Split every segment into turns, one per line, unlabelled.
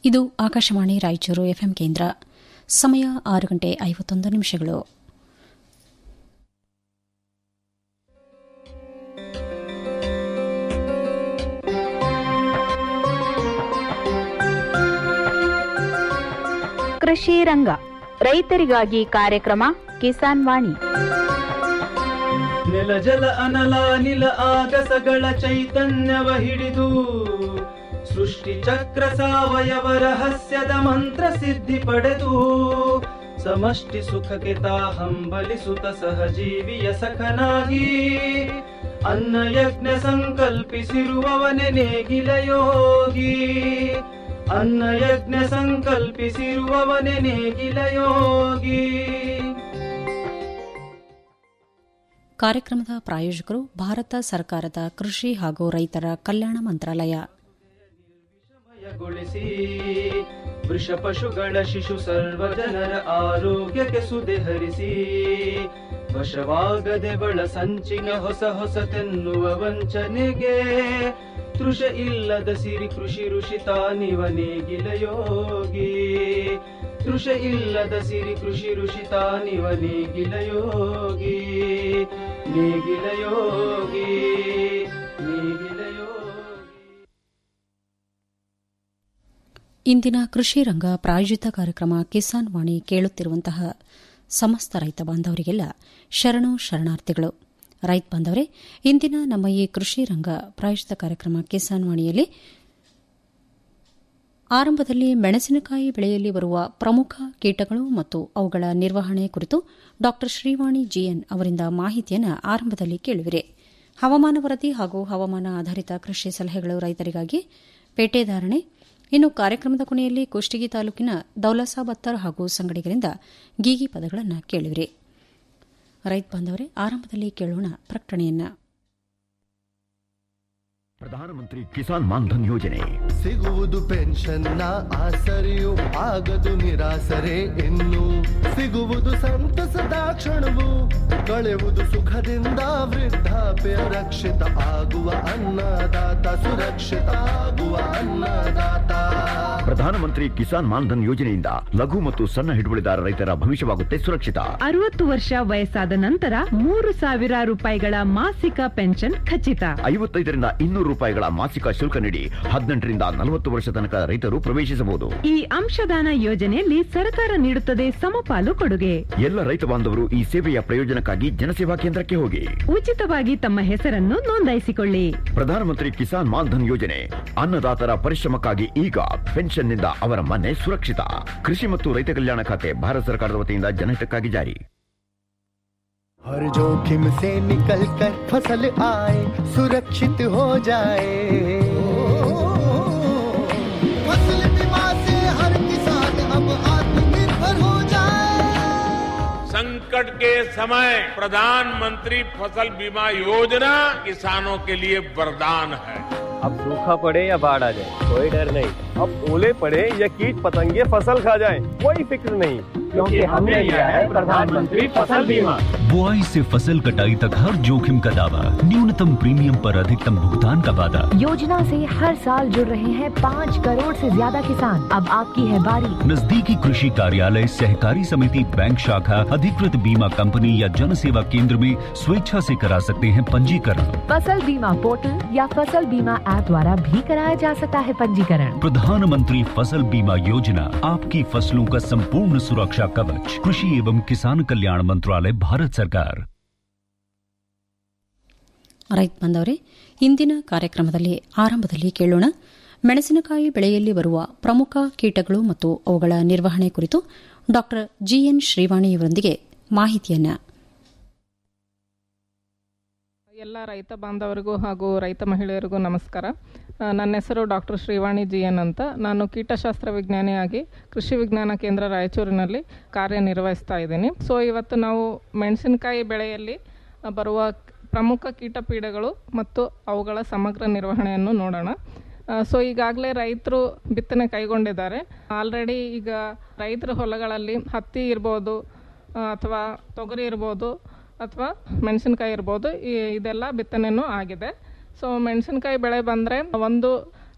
ಇದು ಆಕಾಶವಾಣಿ ರಾಯಚೂರು ಎಫ್ಎಂ ಕೇಂದ್ರ ಸಮಯ ಆರು ಗಂಟೆ ಐವತ್ತೊಂದು ನಿಮಿಷಗಳು
ಕೃಷಿ ರಂಗ ರೈತರಿಗಾಗಿ ಕಾರ್ಯಕ್ರಮ ಕಿಸಾನ್ ವಾಣಿ
ನೆಲ ಜಲ ಅನಲ ನಿಲ ಆಗಸಗಳ ಚೈತನ್ಯವ ಹಿಡಿದು ಸೃಷ್ಟಿ ಚಕ್ರ ಸಾವಯವ ರಹಸ್ಯದ ಮಂತ್ರ ಸಿದ್ಧಿ ಪಡೆದು ಸಮಷ್ಟಿ ಸುಖಕ್ಕೆ ತಾ ಹಂಬಲಿಸುತ್ತ ಸಹಜೀವಿಯ ಸಖನಾಗಿ ಅನ್ನ ಯಜ್ಞ ಸಂಕಲ್ಪಿಸಿರುವವನೆ ನೇಗಿಲ ಯೋಗಿ ಅನ್ನ ಯಜ್ಞ ಸಂಕಲ್ಪಿಸಿರುವವನೆ ನೇಗಿಲ ಯೋಗಿ
ಕಾರ್ಯಕ್ರಮದ ಪ್ರಾಯೋಜಕರು ಭಾರತ ಸರ್ಕಾರದ ಕೃಷಿ ಹಾಗೂ ರೈತರ ಕಲ್ಯಾಣ ಮಂತ್ರಾಲಯ
ಮಯಗೊಳಿಸಿ ವೃಷ ಪಶುಗಳ ಶಿಶು ಸರ್ವ ಜನರ ಆರೋಗ್ಯಕ್ಕೆ ಸುದೆ ಹರಿಸಿ ವಶವಾಗದೆ ಬಳ ಸಂಚಿನ ಹೊಸ ಹೊಸತೆನ್ನುವ ವಂಚನೆಗೆ ತೃಷ ಇಲ್ಲದ ಸಿರಿ ಕೃಷಿ ಋಷಿ ತಾನಿವ ನೇಗಿಲ ಯೋಗಿ ತೃಷ ಇಲ್ಲದ ಸಿರಿ ಕೃಷಿ ಋಷಿ ತಾನಿವ ನೇಗಿಲ ಯೋಗಿ ನೇಗಿಲ ಯೋಗಿ ನೇಗಿಲ ಯೋಗಿ
ಇಂದಿನ ಕೃಷಿ ರಂಗ ಪ್ರಾಯೋಜಿತ ಕಾರ್ಯಕ್ರಮ ಕಿಸಾನ್ ವಾಣಿ ಕೇಳುತ್ತಿರುವಂತಹ ಸಮಸ್ತ ರೈತ ಬಾಂಧವರಿಗೆಲ್ಲ ಶರಣು ಶರಣಾರ್ಥಿಗಳು ರೈತ ಬಾಂಧವರೇ ಇಂದಿನ ನಮ್ಮ ಈ ಕೃಷಿ ರಂಗ ಪ್ರಾಯೋಜಿತ ಕಾರ್ಯಕ್ರಮ ಕಿಸಾನ್ ವಾಣಿಯಲ್ಲಿ ಆರಂಭದಲ್ಲಿ ಮೆಣಸಿನಕಾಯಿ ಬೆಳೆಯಲ್ಲಿ ಬರುವ ಪ್ರಮುಖ ಕೀಟಗಳು ಮತ್ತು ಅವುಗಳ ನಿರ್ವಹಣೆ ಕುರಿತು ಡಾ ಶ್ರೀವಾಣಿ ಜಿಎನ್ ಅವರಿಂದ ಮಾಹಿತಿಯನ್ನು ಆರಂಭದಲ್ಲಿ ಕೇಳುವಿರೆ ಹವಾಮಾನ ವರದಿ ಹಾಗೂ ಹವಾಮಾನ ಆಧಾರಿತ ಕೃಷಿ ಸಲಹೆಗಳು ರೈತರಿಗಾಗಿ ಪೇಟೆದಾರಣೆ ಇನ್ನು ಕಾರ್ಯಕ್ರಮದ ಕೊನೆಯಲ್ಲಿ ಕುಷ್ಟಗಿ ತಾಲೂಕಿನ ದೌಲಸಾ ಬತ್ತರ್ ಹಾಗೂ ಸಂಗಡಿಗರಿಂದ ಗೀಗಿ ಪದಗಳನ್ನು ಕೇಳುವಿರಿ ರೈತ ಬಾಂಧವರೇ ಆರಂಭದಲ್ಲಿ ಕೇಳೋಣ ಪ್ರಕಟಣೆಯನ್ನ
ಪ್ರಧಾನಮಂತ್ರಿ ಕಿಸಾನ್ ಮಾನ್ಧನ್ ಯೋಜನೆ
ಸಿಗುವುದು ಪೆನ್ಷನ್ನ ಆಸರೆಯು ಆಗದು ನಿರಾಸರೆ ಇನ್ನು ಸಿಗುವುದು ಸಂತಸದ ಕ್ಷಣವು ಕಳೆಯುವುದು ಸುಖದಿಂದ ವೃದ್ಧಾಪ್ಯ ರಕ್ಷಿತ ಆಗುವ ಅನ್ನದಾತ ಸುರಕ್ಷಿತ ಆಗುವ ಅನ್ನದಾತ
ಪ್ರಧಾನಮಂತ್ರಿ ಕಿಸಾನ್ ಮಾನ್ಧನ್ ಯೋಜನೆಯಿಂದ ಲಘು ಮತ್ತು ಸಣ್ಣ ಹಿಡುವಳಿದಾರ ರೈತರ ಭವಿಷ್ಯವಾಗುತ್ತೆ ಸುರಕ್ಷಿತ
ಅರವತ್ತು ವರ್ಷ ವಯಸ್ಸಾದ ನಂತರ ಮೂರು ಸಾವಿರ ರೂಪಾಯಿಗಳ ಮಾಸಿಕ ಪೆನ್ಷನ್ ಖಚಿತ
ಐವತ್ತೈದರಿಂದ ಇನ್ನೂರು ರೂಪಾಯಿಗಳ ಮಾಸಿಕ ಶುಲ್ಕ ನೀಡಿ ಹದಿನೆಂಟರಿಂದ ನಲವತ್ತು ವರ್ಷ ತನಕ ರೈತರು ಪ್ರವೇಶಿಸಬಹುದು
ಈ ಅಂಶದಾನ ಯೋಜನೆಯಲ್ಲಿ ಸರ್ಕಾರ ನೀಡುತ್ತದೆ ಸಮಪಾಲು ಕೊಡುಗೆ
ಎಲ್ಲ ರೈತ ಬಾಂಧವರು ಈ ಸೇವೆಯ ಪ್ರಯೋಜನಕ್ಕಾಗಿ ಜನಸೇವಾ ಕೇಂದ್ರಕ್ಕೆ ಹೋಗಿ
ಉಚಿತವಾಗಿ ತಮ್ಮ ಹೆಸರನ್ನು ನೋಂದಾಯಿಸಿಕೊಳ್ಳಿ
ಪ್ರಧಾನಮಂತ್ರಿ ಕಿಸಾನ್ ಮಾನ್ಧನ್ ಯೋಜನೆ ಅನ್ನದಾತರ ಪರಿಶ್ರಮಕ್ಕಾಗಿ ಈಗ ಪೆನ್ಷನ್ನಿಂದ ಅವರ ಮನೆ ಸುರಕ್ಷಿತ ಕೃಷಿ ಮತ್ತು ರೈತ ಕಲ್ಯಾಣ ಖಾತೆ ಭಾರತ ಸರ್ಕಾರದ ವತಿಯಿಂದ ಜನಹಿತಕ್ಕಾಗಿ ಜಾರಿ
हर जोखिम से निकल कर फसल आए सुरक्षित हो जाए फसल बीमा से हर किसान अब आत्मनिर्भर हो जाए
संकट के समय प्रधानमंत्री फसल बीमा योजना किसानों के लिए वरदान है
अब सूखा पड़े या बाढ़ आ जाए कोई डर नहीं अब ओले पड़े या कीट पतंगे फसल खा जाए कोई फिक्र नहीं क्योंकि हमने लिया है प्रधानमंत्री फसल बीमा
बुआई से फसल कटाई तक हर जोखिम का दावा न्यूनतम प्रीमियम पर अधिकतम भुगतान का वादा
योजना से हर साल जुड़ रहे हैं पाँच करोड़ से ज्यादा किसान अब आपकी है बारी
नजदीकी कृषि कार्यालय सहकारी समिति बैंक शाखा अधिकृत बीमा कंपनी या जन सेवा केंद्र में स्वेच्छा से करा सकते हैं पंजीकरण
फसल बीमा पोर्टल या फसल बीमा ऐप द्वारा भी कराया जा सकता है पंजीकरण
प्रधानमंत्री फसल बीमा योजना आपकी फसलों का संपूर्ण सुरक्षा कवच कृषि एवं किसान कल्याण मंत्रालय भारत सरकार
ರೈತ ಬಂದವರೇ ಇಂದಿನ ಕಾರ್ಯಕ್ರಮದಲ್ಲಿ ಆರಂಭದಲ್ಲಿ ಕೇಳೋಣ ಮೆಣಸಿನಕಾಯಿ ಬೆಳೆಯಲ್ಲಿ ಬರುವ ಪ್ರಮುಖ ಕೀಟಗಳು ಮತ್ತು ಅವುಗಳ ನಿರ್ವಹಣೆ ಕುರಿತು ಡಾ ಜಿಎನ್ ಶ್ರೀವಾಣಿಯವರೊಂದಿಗೆ ಮಾಹಿತಿಯನ್ನ
ಎಲ್ಲ ರೈತ ಬಾಂಧವರಿಗೂ ಹಾಗೂ ರೈತ ಮಹಿಳೆಯರಿಗೂ ನಮಸ್ಕಾರ ಆ, ನನ್ನ ಹೆಸರು ಡಾಕ್ಟರ್ ಶ್ರೀವಾಣಿ ಜಿ ಎನ್ ಅಂತ ನಾನು ಕೀಟಶಾಸ್ತ್ರ ವಿಜ್ಞಾನಿಯಾಗಿ ಕೃಷಿ ವಿಜ್ಞಾನ ಕೇಂದ್ರ ರಾಯಚೂರಿನಲ್ಲಿ ಕಾರ್ಯನಿರ್ವಹಿಸ್ತಾ ಇದ್ದೀನಿ ಸೊ ಇವತ್ತು ನಾವು ಮೆಣಸಿನಕಾಯಿ ಬೆಳೆಯಲ್ಲಿ ಆ, ಬರುವ ಪ್ರಮುಖ ಕೀಟ ಪೀಡೆಗಳು ಮತ್ತು ಅವುಗಳ ಸಮಗ್ರ ನಿರ್ವಹಣೆಯನ್ನು ನೋಡೋಣ ಸೊ ಈಗಾಗಲೇ ರೈತರು ಬಿತ್ತನೆ ಕೈಗೊಂಡಿದ್ದಾರೆ ಆಲ್ರೆಡಿ ಈಗ ರೈತರ ಹೊಲಗಳಲ್ಲಿ ಹತ್ತಿ ಇರ್ಬೋದು ಅಥವಾ ತೊಗರಿ ಇರ್ಬೋದು ಅಥವಾ ಮೆಣಸಿನ್ಕಾಯಿ ಇರ್ಬೋದು ಈ ಇದೆಲ್ಲ ಬಿತ್ತನೆನೂ ಆಗಿದೆ ಸೊ ಮೆಣಸಿನ್ಕಾಯಿ ಬೆಳೆ ಬಂದರೆ ಒಂದು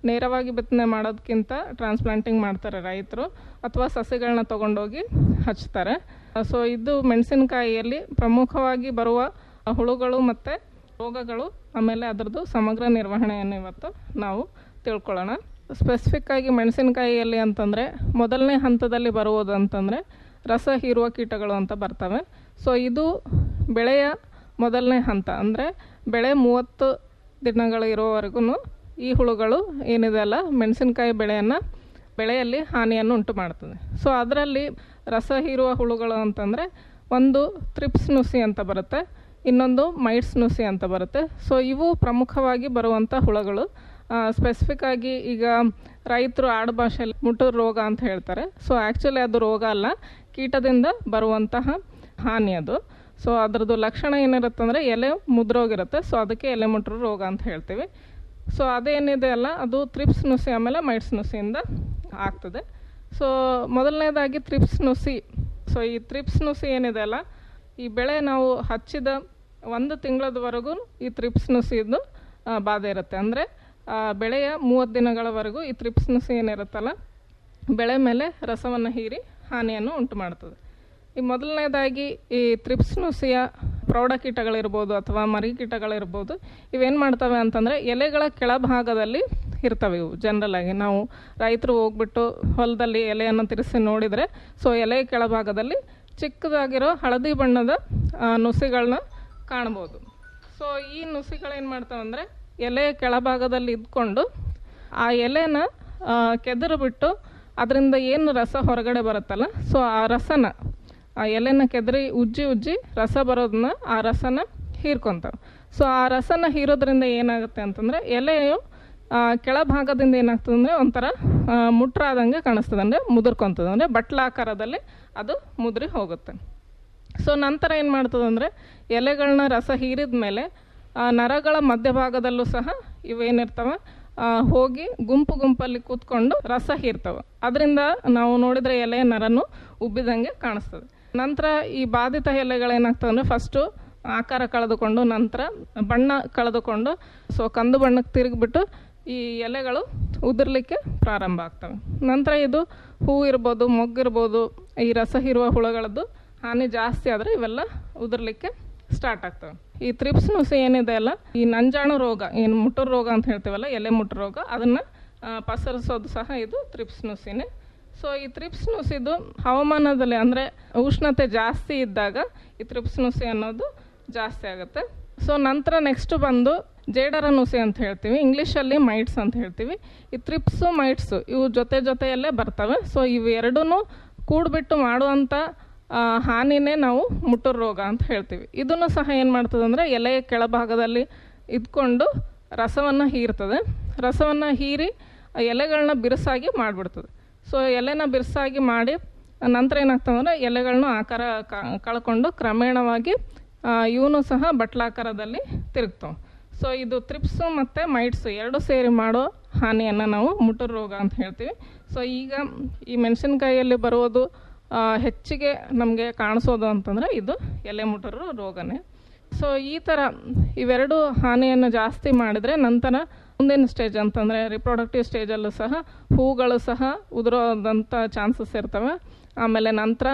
ನೇರವಾಗಿ ಬಿತ್ತನೆ ಮಾಡೋದಕ್ಕಿಂತ ಟ್ರಾನ್ಸ್ಪ್ಲಾಂಟಿಂಗ್ ಮಾಡ್ತಾರೆ ರೈತರು ಅಥವಾ ಸಸಿಗಳನ್ನ ತೊಗೊಂಡೋಗಿ ಹಚ್ತಾರೆ ಸೊ ಇದು ಮೆಣಸಿನಕಾಯಿಯಲ್ಲಿ ಪ್ರಮುಖವಾಗಿ ಬರುವ ಹುಳುಗಳು ಮತ್ತು ರೋಗಗಳು ಆಮೇಲೆ ಅದರದ್ದು ಸಮಗ್ರ ನಿರ್ವಹಣೆಯನ್ನು ಇವತ್ತು ನಾವು ತಿಳ್ಕೊಳ್ಳೋಣ ಸ್ಪೆಸಿಫಿಕ್ ಆಗಿ ಮೆಣಸಿನಕಾಯಿಯಲ್ಲಿ ಅಂತಂದರೆ ಮೊದಲನೇ ಹಂತದಲ್ಲಿ ಬರುವುದು ಅಂತಂದರೆ ರಸ ಹೀರುವ ಕೀಟಗಳು ಅಂತ ಬರ್ತವೆ ಸೊ ಇದು ಬೆಳೆಯ ಮೊದಲನೇ ಹಂತ ಅಂದರೆ ಬೆಳೆ ಮೂವತ್ತು ದಿನಗಳು ಇರೋವರೆಗೂ ಈ ಹುಳುಗಳು ಏನಿದೆ ಅಲ್ಲ ಮೆಣಸಿನಕಾಯಿ ಬೆಳೆಯನ್ನು ಬೆಳೆಯಲ್ಲಿ ಹಾನಿಯನ್ನು ಉಂಟು ಮಾಡ್ತದೆ ಸೊ ಅದರಲ್ಲಿ ರಸ ಹೀರುವ ಹುಳುಗಳು ಅಂತಂದರೆ ಒಂದು ತ್ರಿಪ್ಸ್ ನುಸಿ ಅಂತ ಬರುತ್ತೆ ಇನ್ನೊಂದು ಮೈಟ್ಸ್ ನುಸಿ ಅಂತ ಬರುತ್ತೆ ಸೊ ಇವು ಪ್ರಮುಖವಾಗಿ ಬರುವಂಥ ಹುಳುಗಳು ಸ್ಪೆಸಿಫಿಕ್ ಆಗಿ ಈಗ ರೈತರು ಆಡು ಭಾಷೆಯಲ್ಲಿ ಮುಟುರು ರೋಗ ಅಂತ ಹೇಳ್ತಾರೆ ಸೊ ಆ್ಯಕ್ಚುಲಿ ಅದು ರೋಗ ಅಲ್ಲ ಕೀಟದಿಂದ ಬರುವಂತಹ ಹಾನಿ ಅದು ಸೊ ಅದರದ್ದು ಲಕ್ಷಣ ಏನಿರುತ್ತೆ ಅಂದರೆ ಎಲೆ ಮುದ್ರೋಗಿರುತ್ತೆ ಸೊ ಅದಕ್ಕೆ ಎಲೆ ಮುಟ್ರು ರೋಗ ಅಂತ ಹೇಳ್ತೀವಿ ಸೊ ಅದೇನಿದೆ ಅಲ್ಲ ಅದು ತ್ರಿಪ್ಸ್ ನುಸಿ ಆಮೇಲೆ ಮೈಟ್ಸ್ ನುಸಿಯಿಂದ ಆಗ್ತದೆ ಸೊ ಮೊದಲನೇದಾಗಿ ತ್ರಿಪ್ಸ್ ನುಸಿ ಸೊ ಈ ತ್ರಿಪ್ಸ್ ನುಸಿ ಏನಿದೆ ಅಲ್ಲ ಈ ಬೆಳೆ ನಾವು ಹಚ್ಚಿದ ಒಂದು ತಿಂಗಳದವರೆಗೂ ಈ ತ್ರಿಪ್ಸ್ ನುಸಿದು ಆ, ಬಾಧೆ ಇರುತ್ತೆ ಅಂದರೆ ಬೆಳೆಯ ಮೂವತ್ತು ದಿನಗಳವರೆಗೂ ಈ ತ್ರಿಪ್ಸ್ ನುಸಿ ಏನಿರುತ್ತಲ್ಲ ಬೆಳೆ ಮೇಲೆ ರಸವನ್ನು ಹೀರಿ ಹಾನಿಯನ್ನು ಉಂಟು ಮಾಡ್ತದೆ ಈ ಮೊದಲನೇದಾಗಿ ಈ ತ್ರಿಪ್ಸ್ ನುಸಿಯ ಪ್ರೌಢ ಕೀಟಗಳಿರ್ಬೋದು ಅಥವಾ ಮರಿ ಕೀಟಗಳಿರ್ಬೋದು ಇವೇನು ಮಾಡ್ತವೆ ಅಂತಂದರೆ ಎಲೆಗಳ ಕೆಳಭಾಗದಲ್ಲಿ ಇರ್ತವೆ ಇವು ಜನರಲ್ ಆಗಿ ನಾವು ರೈತರು ಹೋಗ್ಬಿಟ್ಟು ಹೊಲದಲ್ಲಿ ಎಲೆಯನ್ನು ತಿರ್ಸಿ ನೋಡಿದರೆ ಸೊ ಎಲೆ ಕೆಳಭಾಗದಲ್ಲಿ ಚಿಕ್ಕದಾಗಿರೋ ಹಳದಿ ಬಣ್ಣದ ಆ, ನುಸಿಗಳನ್ನ ಕಾಣ್ಬೋದು ಸೊ ಈ ನುಸಿಗಳೇನು ಮಾಡ್ತಾವೆ ಅಂದರೆ ಎಲೆಯ ಕೆಳಭಾಗದಲ್ಲಿ ಇದ್ಕೊಂಡು ಆ ಎಲೆನ ಆ, ಕೆದರು ಬಿಟ್ಟು ಅದರಿಂದ ಏನು ರಸ ಹೊರಗಡೆ ಬರುತ್ತಲ್ಲ ಸೊ ಆ ರಸನ ಆ ಎಲೆನ ಕೆದರಿ ಉಜ್ಜಿ ಉಜ್ಜಿ ರಸ ಬರೋದನ್ನ ಆ ರಸನ ಹೀರ್ಕೊತಾವೆ ಸೊ ಆ ರಸನ ಹೀರೋದ್ರಿಂದ ಏನಾಗುತ್ತೆ ಅಂತಂದರೆ ಎಲೆಯು ಆ, ಕೆಳಭಾಗದಿಂದ ಏನಾಗ್ತದೆ ಅಂದರೆ ಒಂಥರ ಆ, ಮುಟ್ರಾದಂಗೆ ಕಾಣಿಸ್ತದೆ ಅಂದರೆ ಮುದುರ್ಕೊತದೆ ಅಂದರೆ ಬಟ್ಲಾಕಾರದಲ್ಲಿ ಅದು ಮುದ್ರಿ ಹೋಗುತ್ತೆ ಸೊ ನಂತರ ಏನು ಮಾಡ್ತದೆ ಅಂದರೆ ಎಲೆಗಳನ್ನ ರಸ ಹೀರಿದ ಮೇಲೆ ಆ ನರಗಳ ಮಧ್ಯಭಾಗದಲ್ಲೂ ಸಹ ಇವೇನಿರ್ತವೆ ಆ, ಹೋಗಿ ಗುಂಪು ಗುಂಪಲ್ಲಿ ಕೂತ್ಕೊಂಡು ರಸ ಹೀರ್ತವೆ ಅದರಿಂದ ನಾವು ನೋಡಿದರೆ ಎಲೆ ನರನು ಉಬ್ಬಿದಂಗೆ ಕಾಣಿಸ್ತದೆ ನಂತರ ಈ ಬಾಧಿತ ಎಲೆಗಳೇನಾಗ್ತದೆ ಅಂದರೆ ಫಸ್ಟು ಆಕಾರ ಕಳೆದುಕೊಂಡು ನಂತರ ಬಣ್ಣ ಕಳೆದುಕೊಂಡು ಸೊ ಕಂದು ಬಣ್ಣಕ್ಕೆ ತಿರುಗಿಬಿಟ್ಟು ಈ ಎಲೆಗಳು ಉದುರ್ಲಿಕ್ಕೆ ಪ್ರಾರಂಭ ಆಗ್ತವೆ ನಂತರ ಇದು ಹೂ ಇರ್ಬೋದು ಮೊಗ್ಗಿರ್ಬೋದು ಈ ರಸ ಹೀರುವ ಹುಳುಗಳದ್ದು ಹಾನಿ ಜಾಸ್ತಿ ಆದರೆ ಇವೆಲ್ಲ ಉದುರ್ಲಿಕ್ಕೆ ಸ್ಟಾರ್ಟ್ ಆಗ್ತವೆ ಈ ತ್ರಿಪ್ಸ್ ನುಸಿ ಏನಿದೆ ಅಲ್ಲ ಈ ನಂಜಾಣು ರೋಗ ಏನು ಮುಟುರು ರೋಗ ಅಂತ ಹೇಳ್ತೀವಲ್ಲ ಎಲೆ ಮುಟು ರೋಗ ಅದನ್ನು ಪಸರಿಸೋದು ಸಹ ಇದು ತ್ರಿಪ್ಸ್ ನುಸಿನೇ ಸೊ ಈ ತ್ರಿಪ್ಸ್ ನುಸಿದು ಹವಾಮಾನದಲ್ಲಿ ಅಂದರೆ ಉಷ್ಣತೆ ಜಾಸ್ತಿ ಇದ್ದಾಗ ಈ ತ್ರಿಪ್ಸ್ ನುಸಿ ಅನ್ನೋದು ಜಾಸ್ತಿ ಆಗುತ್ತೆ ಸೊ ನಂತರ ನೆಕ್ಸ್ಟ್ ಬಂದು ಜೇಡರ ನುಸಿ ಅಂತ ಹೇಳ್ತೀವಿ ಇಂಗ್ಲೀಷಲ್ಲಿ ಮೈಟ್ಸ್ ಅಂತ ಹೇಳ್ತೀವಿ ಈ ತ್ರಿಪ್ಸು ಮೈಟ್ಸು ಇವು ಜೊತೆ ಜೊತೆಯಲ್ಲೇ ಬರ್ತವೆ ಸೊ ಇವು ಎರಡೂ ಕೂಡ್ಬಿಟ್ಟು ಮಾಡುವಂಥ ಆ, ಹಾನಿನೇ ನಾವು ಮುಟ್ಟುರು ರೋಗ ಅಂತ ಹೇಳ್ತೀವಿ ಇದನ್ನು ಸಹ ಏನು ಮಾಡ್ತದೆ ಅಂದರೆ ಎಲೆಯ ಕೆಳಭಾಗದಲ್ಲಿ ಇದ್ಕೊಂಡು ರಸವನ್ನು ಹೀರ್ತದೆ ರಸವನ್ನು ಹೀರಿ ಆ ಎಲೆಗಳನ್ನ ಬಿರುಸಾಗಿ ಮಾಡಿಬಿಡ್ತದೆ ಸೊ ಎಲೆನ ಬಿರುಸಾಗಿ ಮಾಡಿ ನಂತರ ಏನಾಗ್ತದೆ ಅಂದರೆ ಎಲೆಗಳನ್ನ ಆಕಾರ ಕ- ಕಳ್ಕೊಂಡು ಕ್ರಮೇಣವಾಗಿ ಇವನು ಸಹ ಬಟ್ಲಾಕಾರದಲ್ಲಿ ತಿರುಗ್ತವೆ ಸೊ ಇದು ತ್ರಿಪ್ಸು ಮತ್ತು ಮೈಟ್ಸು ಎರಡು ಸೇರಿ ಮಾಡೋ ಹಾನಿಯನ್ನು ನಾವು ಮುಟುರು ರೋಗ ಅಂತ ಹೇಳ್ತೀವಿ ಸೊ ಈಗ ಈ ಮೆಣಸಿನಕಾಯಿಯಲ್ಲಿ ಬರುವುದು ಆ, ಹೆಚ್ಚಿಗೆ ನಮಗೆ ಕಾಣಿಸೋದು ಅಂತಂದರೆ ಇದು ಎಲೆ ಮುಟುರು ರೋಗನೇ ಸೊ ಈ ಥರ ಇವೆರಡು ಹಾನಿಯನ್ನು ಜಾಸ್ತಿ ಮಾಡಿದರೆ ನಂತರ ಮುಂದಿನ ಸ್ಟೇಜ್ ಅಂತಂದರೆ ರಿಪ್ರೊಡಕ್ಟಿವ್ ಸ್ಟೇಜಲ್ಲೂ ಸಹ ಹೂಗಳು ಸಹ ಉದುರೋದಂಥ ಚಾನ್ಸಸ್ ಇರ್ತವೆ ಆಮೇಲೆ ನಂತರ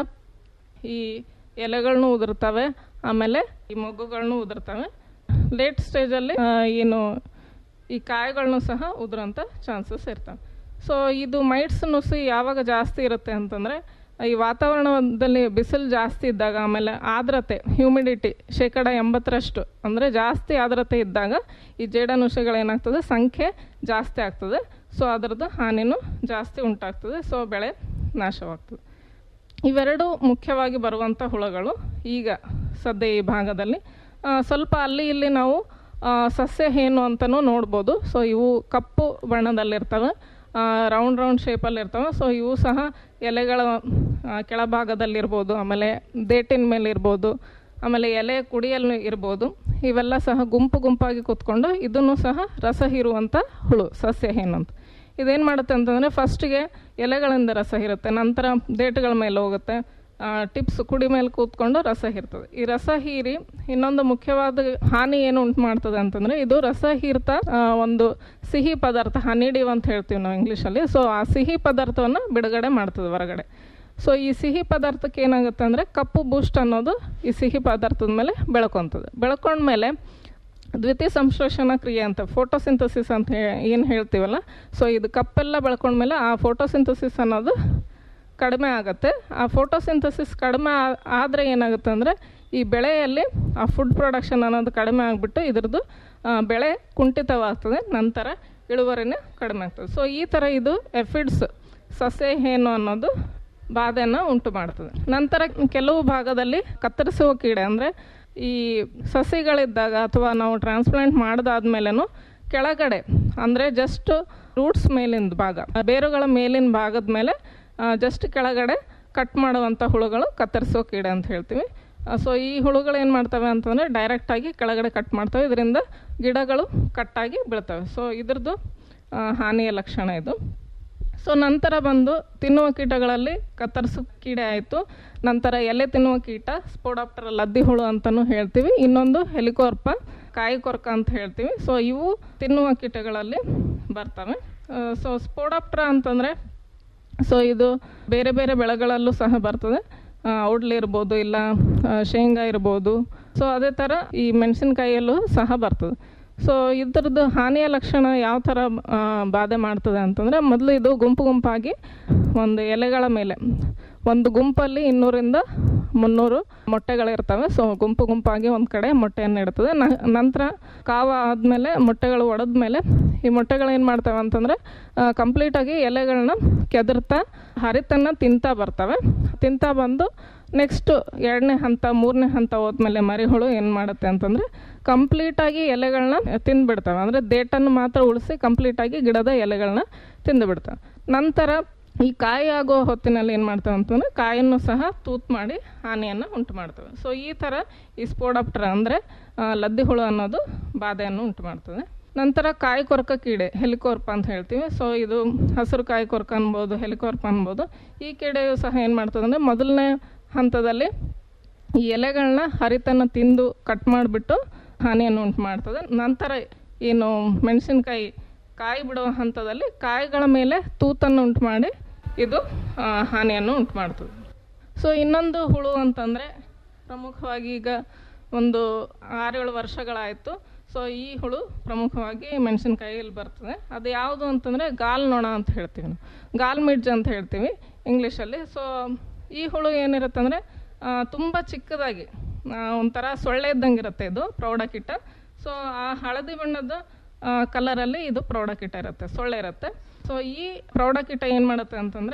ಈ ಎಲೆಗಳನ್ನೂ ಉದುರ್ತವೆ ಆಮೇಲೆ ಈ ಮೊಗ್ಗುಗಳನ್ನೂ ಉದುರ್ತವೆ ಲೇಟ್ ಸ್ಟೇಜಲ್ಲಿ ಆ, ಏನು ಈ ಕಾಯಿಗಳನ್ನೂ ಸಹ ಉದುರೋಂಥ ಚಾನ್ಸಸ್ ಇರ್ತವೆ ಸೊ ಇದು ಮೈಟ್ಸ್ ನುಸಿ ಯಾವಾಗ ಜಾಸ್ತಿ ಇರುತ್ತೆ ಅಂತಂದರೆ ಈ ವಾತಾವರಣದಲ್ಲಿ ಬಿಸಿಲು ಜಾಸ್ತಿ ಇದ್ದಾಗ ಆಮೇಲೆ ಆರ್ದ್ರತೆ ಹ್ಯೂಮಿಡಿಟಿ ಶೇಕಡ ಎಂಬತ್ತರಷ್ಟು ಅಂದರೆ ಜಾಸ್ತಿ ಆರ್ದ್ರತೆ ಇದ್ದಾಗ ಈ ಜೇಡನುಷಗಳೇನಾಗ್ತದೆ ಸಂಖ್ಯೆ ಜಾಸ್ತಿ ಆಗ್ತದೆ ಸೊ ಅದರದ್ದು ಹಾನಿನೂ ಜಾಸ್ತಿ ಉಂಟಾಗ್ತದೆ ಸೊ ಬೆಳೆ ನಾಶವಾಗ್ತದೆ ಇವೆರಡು ಮುಖ್ಯವಾಗಿ ಬರುವಂಥ ಹುಳುಗಳು ಈಗ ಸದ್ಯ ಈ ಭಾಗದಲ್ಲಿ ಆ, ಸ್ವಲ್ಪ ಅಲ್ಲಿ ಇಲ್ಲಿ ನಾವು ಆ, ಸಸ್ಯ ಹೇನು ಅಂತಲೂ ನೋಡ್ಬೋದು ಸೊ ಇವು ಕಪ್ಪು ಬಣ್ಣದಲ್ಲಿರ್ತವೆ ರೌಂಡ್ ರೌಂಡ್ ಶೇಪಲ್ಲಿ ಇರ್ತವೆ ಸೊ ಇವು ಸಹ ಎಲೆಗಳ ಆ, ಕೆಳಭಾಗದಲ್ಲಿರ್ಬೋದು ಆಮೇಲೆ ದೇಟಿನ ಮೇಲೆ ಇರ್ಬೋದು ಆಮೇಲೆ ಎಲೆ ಕುಡಿಯಲ್ಲಿ ಇರ್ಬೋದು ಇವೆಲ್ಲ ಸಹ ಗುಂಪು ಗುಂಪಾಗಿ ಕೂತ್ಕೊಂಡು ಇದನ್ನು ಸಹ ರಸ ಹೀರುವಂಥ ಹುಳು ಸಸ್ಯ ಹೇನು ಅಂತ ಇದೇನು ಮಾಡುತ್ತೆ ಅಂತಂದರೆ ಫಸ್ಟಿಗೆ ಎಲೆಗಳಿಂದ ರಸ ಹೀರುತ್ತೆ ನಂತರ ದೇಟುಗಳ ಮೇಲೆ ಹೋಗುತ್ತೆ ಟಿಪ್ಸ್ ಕುಡಿ ಮೇಲೆ ಕೂತ್ಕೊಂಡು ರಸ ಹೀರ್ತದೆ ಈ ರಸ ಹೀರಿ ಇನ್ನೊಂದು ಮುಖ್ಯವಾದ ಹಾನಿ ಏನು ಉಂಟು ಮಾಡ್ತದೆ ಅಂತಂದರೆ ಇದು ರಸ ಹೀರ್ತಾ ಆ, ಒಂದು ಸಿಹಿ ಪದಾರ್ಥ ಹನಿಡಿವ್ ಅಂತ ಹೇಳ್ತೀವಿ ನಾವು ಇಂಗ್ಲೀಷಲ್ಲಿ ಸೊ ಆ ಸಿಹಿ ಪದಾರ್ಥವನ್ನು ಬಿಡುಗಡೆ ಮಾಡ್ತದೆ ಹೊರಗಡೆ ಸೊ ಈ ಸಿಹಿ ಪದಾರ್ಥಕ್ಕೆ ಏನಾಗುತ್ತೆ ಅಂದರೆ ಕಪ್ಪು ಬೂಸ್ಟ್ ಅನ್ನೋದು ಈ ಸಿಹಿ ಪದಾರ್ಥದ ಮೇಲೆ ಬೆಳ್ಕೊತದೆ ಬೆಳ್ಕೊಂಡ್ಮೇಲೆ ದ್ವಿತೀಯ ಸಂಶ್ಲೇಷಣಾ ಕ್ರಿಯೆ ಅಂತ ಫೋಟೋಸಿಂಥಸಿಸ್ ಅಂತ ಏನು ಹೇಳ್ತೀವಲ್ಲ ಸೊ ಇದು ಕಪ್ಪೆಲ್ಲ ಬೆಳ್ಕೊಂಡ್ಮೇಲೆ ಆ ಫೋಟೋಸಿಂಥಸಿಸ್ ಅನ್ನೋದು ಕಡಿಮೆ ಆಗುತ್ತೆ ಆ ಫೋಟೋಸಿಂಥಸಿಸ್ ಕಡಿಮೆ ಆದರೆ ಏನಾಗುತ್ತೆ ಅಂದರೆ ಈ ಬೆಳೆಯಲ್ಲಿ ಆ ಫುಡ್ ಪ್ರೊಡಕ್ಷನ್ ಅನ್ನೋದು ಕಡಿಮೆ ಆಗಿಬಿಟ್ಟು ಇದ್ರದ್ದು ಆ, ಬೆಳೆ ಕುಂಠಿತವಾಗ್ತದೆ ನಂತರ ಇಳುವರಿನೇ ಕಡಿಮೆ ಆಗ್ತದೆ ಸೊ ಈ ಥರ ಇದು ಎಫಿಡ್ಸ್ ಸಸ್ಯ ಹೇನು ಅನ್ನೋದು ಬಾಧೆಯನ್ನು ಉಂಟು ಮಾಡ್ತದೆ ನಂತರ ಕೆಲವು ಭಾಗದಲ್ಲಿ ಕತ್ತರಿಸುವ ಕೀಡೆ ಅಂದರೆ ಈ ಸಸಿಗಳಿದ್ದಾಗ ಅಥವಾ ನಾವು ಟ್ರಾನ್ಸ್ಪ್ಲಾಂಟ್ ಮಾಡಿದಾದ್ಮೇಲೆನೂ ಕೆಳಗಡೆ ಅಂದರೆ ಜಸ್ಟ್ ರೂಟ್ಸ್ ಮೇಲಿನ ಭಾಗ ಬೇರುಗಳ ಮೇಲಿನ ಭಾಗದ ಮೇಲೆ ಜಸ್ಟ್ ಕೆಳಗಡೆ ಕಟ್ ಮಾಡುವಂಥ ಹುಳುಗಳು ಕತ್ತರಿಸೋ ಕೀಡೆ ಅಂತ ಹೇಳ್ತೀವಿ ಸೊ ಈ ಹುಳುಗಳು ಏನು ಮಾಡ್ತವೆ ಅಂತಂದರೆ ಡೈರೆಕ್ಟಾಗಿ ಕೆಳಗಡೆ ಕಟ್ ಮಾಡ್ತವೆ ಇದರಿಂದ ಗಿಡಗಳು ಕಟ್ಟಾಗಿ ಬೀಳ್ತವೆ ಸೊ ಇದ್ರದ್ದು ಆ, ಹಾನಿಯ ಲಕ್ಷಣ ಇದು ಸೊ ನಂತರ ಬಂದು ತಿನ್ನುವ ಕೀಟಗಳಲ್ಲಿ ಕತ್ತರಿಸು ಕೀಡೆ ಆಯಿತು ನಂತರ ಎಲೆ ತಿನ್ನುವ ಕೀಟ ಸ್ಪೋಡಾಪ್ಟರ್ ಲದ್ದಿ ಹುಳು ಅಂತಲೂ ಹೇಳ್ತೀವಿ ಇನ್ನೊಂದು ಹೆಲಿಕೋರ್ಪ ಕಾಯಿ ಕೊರಕ ಅಂತ ಹೇಳ್ತೀವಿ ಸೊ ಇವು ತಿನ್ನುವ ಕೀಟಗಳಲ್ಲಿ ಬರ್ತವೆ ಸೊ ಸ್ಪೋಡಾಪ್ಟರ್ ಅಂತಂದರೆ ಸೊ ಇದು ಬೇರೆ ಬೇರೆ ಬೆಳೆಗಳಲ್ಲೂ ಸಹ ಬರ್ತದೆ ಆ, ಔಡ್ಲಿ ಇರ್ಬೋದು ಇಲ್ಲ ಆ, ಶೇಂಗಾ ಇರ್ಬೋದು ಸೊ ಅದೇ ಥರ ಈ ಮೆಣಸಿನ್ಕಾಯಿಯಲ್ಲೂ ಸಹ ಬರ್ತದೆ ಸೊ ಇದ್ರದ್ದು ಹಾನಿಯ ಲಕ್ಷಣ ಯಾವ ಥರ ಆ, ಬಾಧೆ ಮಾಡ್ತದೆ ಅಂತಂದರೆ ಮೊದಲು ಇದು ಗುಂಪು ಗುಂಪಾಗಿ ಒಂದು ಎಲೆಗಳ ಮೇಲೆ ಒಂದು ಗುಂಪಲ್ಲಿ ಇನ್ನೂರಿಂದ ಮುನ್ನೂರು ಮೊಟ್ಟೆಗಳಿರ್ತವೆ ಸೊ ಗುಂಪು ಗುಂಪಾಗಿ ಒಂದು ಕಡೆ ಮೊಟ್ಟೆಯನ್ನು ಇಡ್ತದೆ ನ- ನಂತರ ಕಾವ ಆದಮೇಲೆ ಮೊಟ್ಟೆಗಳು ಒಡೆದ ಮೇಲೆ ಈ ಮೊಟ್ಟೆಗಳು ಏನು ಮಾಡ್ತವೆ ಅಂತಂದರೆ ಕಂಪ್ಲೀಟಾಗಿ ಎಲೆಗಳನ್ನ ಕೆದರ್ತಾ ಹರಿತನ್ನು ತಿಂತಾ ಬರ್ತವೆ ತಿಂತಾ ಬಂದು ನೆಕ್ಸ್ಟು ಎರಡನೇ ಹಂತ ಮೂರನೇ ಹಂತ ಹೋದ್ಮೇಲೆ ಮರಿಹುಳು ಏನು ಮಾಡುತ್ತೆ ಅಂತಂದರೆ ಕಂಪ್ಲೀಟಾಗಿ ಎಲೆಗಳನ್ನ ತಿಂದುಬಿಡ್ತವೆ ಅಂದರೆ ದೇಟನ್ನು ಮಾತ್ರ ಉಳಿಸಿ ಕಂಪ್ಲೀಟಾಗಿ ಗಿಡದ ಎಲೆಗಳನ್ನ ತಿಂದುಬಿಡ್ತವೆ ನಂತರ ಈ ಕಾಯಿ ಆಗೋ ಹೊತ್ತಿನಲ್ಲಿ ಏನು ಮಾಡ್ತವೆ ಅಂತಂದರೆ ಕಾಯನ್ನು ಸಹ ತೂತ್ ಮಾಡಿ ಹಾನಿಯನ್ನು ಉಂಟು ಮಾಡ್ತವೆ ಸೊ ಈ ಥರ ಈ ಸ್ಪೋಡಾಪ್ಟರ್ ಅಂದರೆ ಲದ್ದಿ ಹುಳು ಅನ್ನೋದು ಬಾಧೆಯನ್ನು ಉಂಟು ಮಾಡ್ತದೆ ನಂತರ ಕಾಯಿ ಕೊರಕ ಕೀಡೆ ಹೆಲಿಕೋರ್ಪ ಅಂತ ಹೇಳ್ತೀವಿ ಸೊ ಇದು ಹಸಿರು ಕಾಯಿ ಕೊರಕ ಅನ್ಬೋದು ಹೆಲಿಕೋರ್ಪ ಅನ್ಬೋದು ಈ ಕೀಡೆಯು ಸಹ ಏನು ಮಾಡ್ತದೆ ಅಂದರೆ ಮೊದಲನೇ ಹಂತದಲ್ಲಿ ಈ ಎಲೆಗಳನ್ನ ಹರಿತನ್ನು ತಿಂದು ಕಟ್ ಮಾಡಿಬಿಟ್ಟು ಹಾನಿಯನ್ನು ಉಂಟು ಮಾಡ್ತದೆ ನಂತರ ಏನು ಮೆಣಸಿನ್ಕಾಯಿ ಕಾಯಿ ಬಿಡುವ ಹಂತದಲ್ಲಿ ಕಾಯಿಗಳ ಮೇಲೆ ತೂತನ್ನು ಉಂಟು ಮಾಡಿ ಇದು ಆ, ಹಾನಿಯನ್ನು ಉಂಟು ಮಾಡ್ತದೆ ಸೊ ಇನ್ನೊಂದು ಹುಳು ಅಂತಂದರೆ ಪ್ರಮುಖವಾಗಿ ಈಗ ಒಂದು ಆರೇಳು ವರ್ಷಗಳಾಯಿತು ಸೊ ಈ ಹುಳು ಪ್ರಮುಖವಾಗಿ ಮೆಣಸಿನ್ಕಾಯಿಯಲ್ಲಿ ಬರ್ತದೆ ಅದು ಯಾವುದು ಅಂತಂದರೆ ಗಾಲ್ ನೊಣ ಅಂತ ಹೇಳ್ತೀವಿ ನಾವು ಗಾಲ್ ಮಿಡ್ಜ್ ಅಂತ ಹೇಳ್ತೀವಿ ಇಂಗ್ಲೀಷಲ್ಲಿ ಸೊ ಈ ಹುಳು ಏನಿರುತ್ತೆ ಅಂದರೆ ತುಂಬ ಚಿಕ್ಕದಾಗಿ ಆ, ಒಂಥರ ಸೊಳ್ಳೆ ಇದ್ದಂಗೆ ಇರುತ್ತೆ ಇದು ಪ್ರೌಢಕೀಟ ಸೊ ಆ ಹಳದಿ ಬಣ್ಣದ ಕಲರಲ್ಲಿ ಇದು ಪ್ರೌಢಕೀಟ ಇರುತ್ತೆ ಸೊಳ್ಳೆ ಇರುತ್ತೆ ಸೊ ಈ ಪ್ರೌಢಕೀಟ ಏನು ಮಾಡುತ್ತೆ ಅಂತಂದರೆ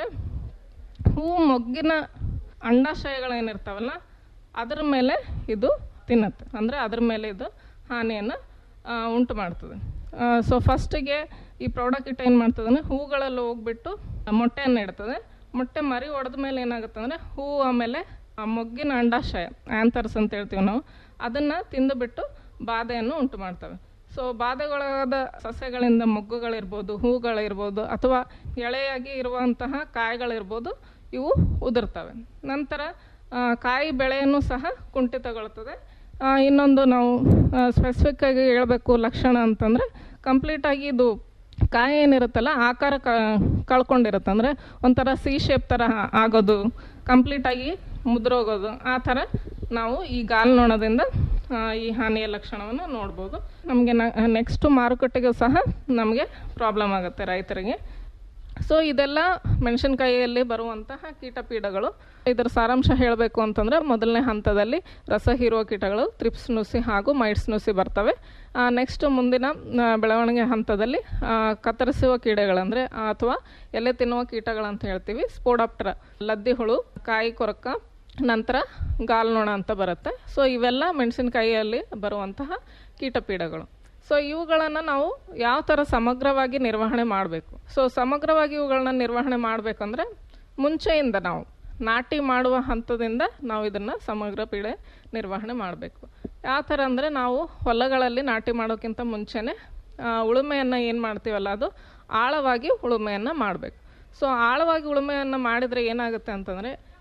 ಹೂವು ಮೊಗ್ಗಿನ ಅಂಡಾಶಯಗಳೇನಿರ್ತಾವಲ್ಲ ಅದರ ಮೇಲೆ ಇದು ತಿನ್ನುತ್ತೆ ಅಂದರೆ ಅದ್ರ ಮೇಲೆ ಇದು ಹಾನಿಯನ್ನು ಉಂಟು ಮಾಡ್ತದೆ ಸೊ ಫಸ್ಟಿಗೆ ಈ ಪ್ರೌಢಕೀಟ ಏನು ಮಾಡ್ತದೆ ಅಂದರೆ ಹೂಗಳಲ್ಲಿ ಹೋಗ್ಬಿಟ್ಟು ಮೊಟ್ಟೆಯನ್ನು ಇಡ್ತದೆ ಮೊಟ್ಟೆ ಮರಿ ಒಡೆದ ಮೇಲೆ ಏನಾಗುತ್ತೆ ಅಂದರೆ ಹೂವು ಆಮೇಲೆ ಆ ಮೊಗ್ಗಿನ ಅಂಡಾಶಯ ಆ್ಯಂಥರ್ಸ್ ಅಂತ ಹೇಳ್ತೀವಿ ನಾವು ಅದನ್ನು ತಿಂದುಬಿಟ್ಟು ಬಾಧೆಯನ್ನು ಉಂಟು ಮಾಡ್ತವೆ ಸೊ ಬಾಧೆಗೊಳಗಾದ ಸಸ್ಯಗಳಿಂದ ಮೊಗ್ಗುಗಳಿರ್ಬೋದು ಹೂಗಳಿರ್ಬೋದು ಅಥವಾ ಎಳೆಯಾಗಿ ಇರುವಂತಹ ಕಾಯಿಗಳಿರ್ಬೋದು ಇವು ಉದುರ್ತವೆ ನಂತರ ಆ, ಕಾಯಿ ಬೆಳೆಯನ್ನು ಸಹ ಕುಂಠಿತಗೊಳ್ತದೆ ಆ, ಇನ್ನೊಂದು ನಾವು ಸ್ಪೆಸಿಫಿಕ್ ಆಗಿ ಹೇಳಬೇಕು ಲಕ್ಷಣ ಅಂತಂದರೆ ಕಂಪ್ಲೀಟಾಗಿ ಇದು ಕಾಯಿ ಏನಿರುತ್ತಲ್ಲ ಆಕಾರ ಕ ಕಳ್ಕೊಂಡಿರುತ್ತೆ ಅಂದರೆ ಒಂಥರ ಸಿ ಶೇಪ್ ಥರ ಆಗೋದು ಕಂಪ್ಲೀಟಾಗಿ ಮುದ್ರೋಗೋದು ಆ ಥರ ನಾವು ಈ ಗಾಲ್ನೊಣದಿಂದ ಆ, ಈ ಹಾನಿಯ ಲಕ್ಷಣವನ್ನು ನೋಡ್ಬೋದು ನಮಗೆ ನೆಕ್ಸ್ಟು ಮಾರುಕಟ್ಟೆಗೂ ಸಹ ನಮಗೆ ಪ್ರಾಬ್ಲಮ್ ಆಗುತ್ತೆ ರೈತರಿಗೆ ಸೊ ಇದೆಲ್ಲ ಮೆಣಸಿನಕಾಯಿಯಲ್ಲಿ ಬರುವಂತಹ ಕೀಟಪೀಡಗಳು ಇದರ ಸಾರಾಂಶ ಹೇಳಬೇಕು ಅಂತಂದರೆ ಮೊದಲನೇ ಹಂತದಲ್ಲಿ ರಸ ಹೀರುವ ಕೀಟಗಳು ತ್ರಿಪ್ಸ್ ನುಸಿ ಹಾಗೂ ಮೈಟ್ಸ್ ನುಸಿ ಬರ್ತವೆ ನೆಕ್ಸ್ಟ್ ಮುಂದಿನ ಆ, ಬೆಳವಣಿಗೆ ಹಂತದಲ್ಲಿ ಆ, ಕತ್ತರಿಸುವ ಕೀಡೆಗಳಂದರೆ ಅಥವಾ ಎಲೆ ತಿನ್ನುವ ಕೀಟಗಳಂತ ಹೇಳ್ತೀವಿ ಸ್ಪೋಡಾಪ್ಟರ ಲದ್ದಿ ಹುಳು ಕಾಯಿ ಕೊರಕ ನಂತರ ಗಾಲ್ನೊಣ ಅಂತ ಬರುತ್ತೆ ಸೊ ಇವೆಲ್ಲ ಮೆಣಸಿನಕಾಯಿಯಲ್ಲಿ ಬರುವಂತಹ ಕೀಟಪೀಡಗಳು ಸೊ ಇವುಗಳನ್ನು ನಾವು ಯಾವ ಥರ ಸಮಗ್ರವಾಗಿ ನಿರ್ವಹಣೆ ಮಾಡಬೇಕು ಸೊ ಸಮಗ್ರವಾಗಿ ಇವುಗಳನ್ನ ನಿರ್ವಹಣೆ ಮಾಡಬೇಕಂದ್ರೆ ಮುಂಚೆಯಿಂದ ನಾವು ನಾಟಿ ಮಾಡುವ ಹಂತದಿಂದ ನಾವು ಇದನ್ನು ಸಮಗ್ರ ಪೀಡೆ ನಿರ್ವಹಣೆ ಮಾಡಬೇಕು ಯಾವ ಥರ ಅಂದರೆ ನಾವು ಹೊಲಗಳಲ್ಲಿ ನಾಟಿ ಮಾಡೋಕ್ಕಿಂತ ಮುಂಚೆನೇ ಆ, ಉಳುಮೆಯನ್ನು ಏನು ಮಾಡ್ತೀವಲ್ಲ ಅದು ಆಳವಾಗಿ ಉಳುಮೆಯನ್ನು ಮಾಡಬೇಕು ಸೊ ಆಳವಾಗಿ ಉಳುಮೆಯನ್ನು ಮಾಡಿದರೆ ಏನಾಗುತ್ತೆ ಅಂತಂದರೆ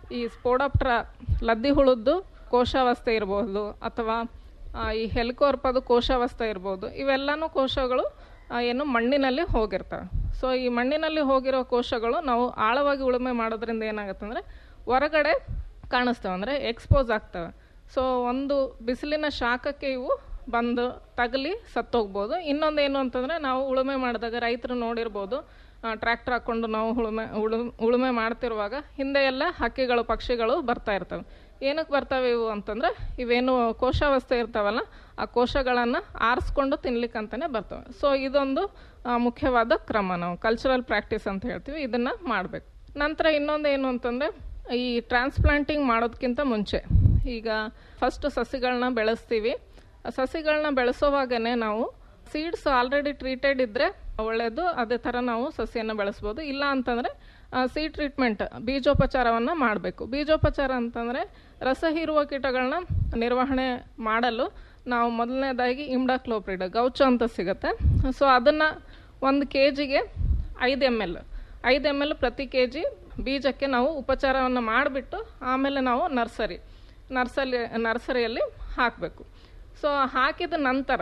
ಈ ಸ್ಪೋಡಾಪ್ಟ್ರ ಲದ್ದಿ ಹುಳದ್ದು ಕೋಶಾವಸ್ಥೆ ಇರಬಹುದು ಅಥವಾ ಆ, ಈ ಹೆಲಿಕೋರ್ಪದ ಕೋಶಾವಸ್ಥೆ ಇರ್ಬೋದು ಇವೆಲ್ಲನೂ ಕೋಶಗಳು ಆ, ಏನು ಮಣ್ಣಿನಲ್ಲಿ ಹೋಗಿರ್ತವೆ ಸೊ ಈ ಮಣ್ಣಿನಲ್ಲಿ ಹೋಗಿರೋ ಕೋಶಗಳು ನಾವು ಆಳವಾಗಿ ಉಳುಮೆ ಮಾಡೋದ್ರಿಂದ ಏನಾಗುತ್ತೆ ಅಂದರೆ ಹೊರಗಡೆ ಕಾಣಿಸ್ತವೆ ಅಂದರೆ ಎಕ್ಸ್ಪೋಸ್ ಆಗ್ತವೆ ಸೊ ಒಂದು ಬಿಸಿಲಿನ ಶಾಖಕ್ಕೆ ಇವು ಬಂದು ತಗಲಿ ಸತ್ತೋಗ್ಬೋದು ಇನ್ನೊಂದು ಏನು ಅಂತಂದರೆ ನಾವು ಉಳುಮೆ ಮಾಡಿದಾಗ ರೈತರು ನೋಡಿರ್ಬೋದು ಟ್ರ್ಯಾಕ್ಟರ್ ಹಾಕ್ಕೊಂಡು ನಾವು ಉಳುಮೆ ಉಳು ಉಳುಮೆ ಮಾಡ್ತಿರುವಾಗ ಹಿಂದೆ ಎಲ್ಲ ಹಕ್ಕಿಗಳು ಪಕ್ಷಿಗಳು ಬರ್ತಾ ಇರ್ತವೆ ಏನಕ್ಕೆ ಬರ್ತವೆ ಇವು ಅಂತಂದರೆ ಇವೇನು ಕೋಶಾವಸ್ಥೆ ಇರ್ತಾವಲ್ಲ ಆ ಕೋಶಗಳನ್ನು ಆರಿಸ್ಕೊಂಡು ತಿನ್ಲಿಕ್ಕೆ ಅಂತಲೇ ಬರ್ತವೆ ಸೊ ಇದೊಂದು ಆ, ಮುಖ್ಯವಾದ ಕ್ರಮ ನಾವು ಕಲ್ಚರಲ್ ಪ್ರಾಕ್ಟೀಸ್ ಅಂತ ಹೇಳ್ತೀವಿ ಇದನ್ನು ಮಾಡಬೇಕು ನಂತರ ಇನ್ನೊಂದು ಏನು ಅಂತಂದರೆ ಈ ಟ್ರಾನ್ಸ್ಪ್ಲಾಂಟಿಂಗ್ ಮಾಡೋದಕ್ಕಿಂತ ಮುಂಚೆ ಈಗ ಫಸ್ಟ್ ಸಸಿಗಳನ್ನ ಬೆಳೆಸ್ತೀವಿ ಆ ಸಸಿಗಳನ್ನ ಬೆಳೆಸೋವಾಗನೇ ನಾವು ಸೀಡ್ಸ್ ಆಲ್ರೆಡಿ ಟ್ರೀಟೆಡ್ ಇದ್ದರೆ ಒಳ್ಳೆಯದು ಅದೇ ಥರ ನಾವು ಸಸಿಯನ್ನು ಬೆಳೆಸ್ಬೋದು ಇಲ್ಲ ಅಂತಂದರೆ ಸೀಡ್ ಟ್ರೀಟ್ಮೆಂಟ್ ಬೀಜೋಪಚಾರವನ್ನು ಮಾಡಬೇಕು ಬೀಜೋಪಚಾರ ಅಂತಂದರೆ ರಸ ಹೀರುವ ಕೀಟಗಳನ್ನ ನಿರ್ವಹಣೆ ಮಾಡಲು ನಾವು ಮೊದಲನೇದಾಗಿ ಇಮ್ಡಾಕ್ಲೋಪ್ರಿಡ್ ಗೌಚ ಅಂತ ಸಿಗುತ್ತೆ ಸೊ ಅದನ್ನು ಒಂದು ಕೆ ಜಿಗೆ ಐದು ಎಮ್ ಎಲ್ ಐದು ಎಮ್ ಎಲ್ ಪ್ರತಿ ಕೆ ಜಿ ಬೀಜಕ್ಕೆ ನಾವು ಉಪಚಾರವನ್ನು ಮಾಡಿಬಿಟ್ಟು ಆಮೇಲೆ ನಾವು ನರ್ಸರಿ ನರ್ಸರಿ ನರ್ಸರಿಯಲ್ಲಿ ಹಾಕಬೇಕು ಸೊ ಹಾಕಿದ ನಂತರ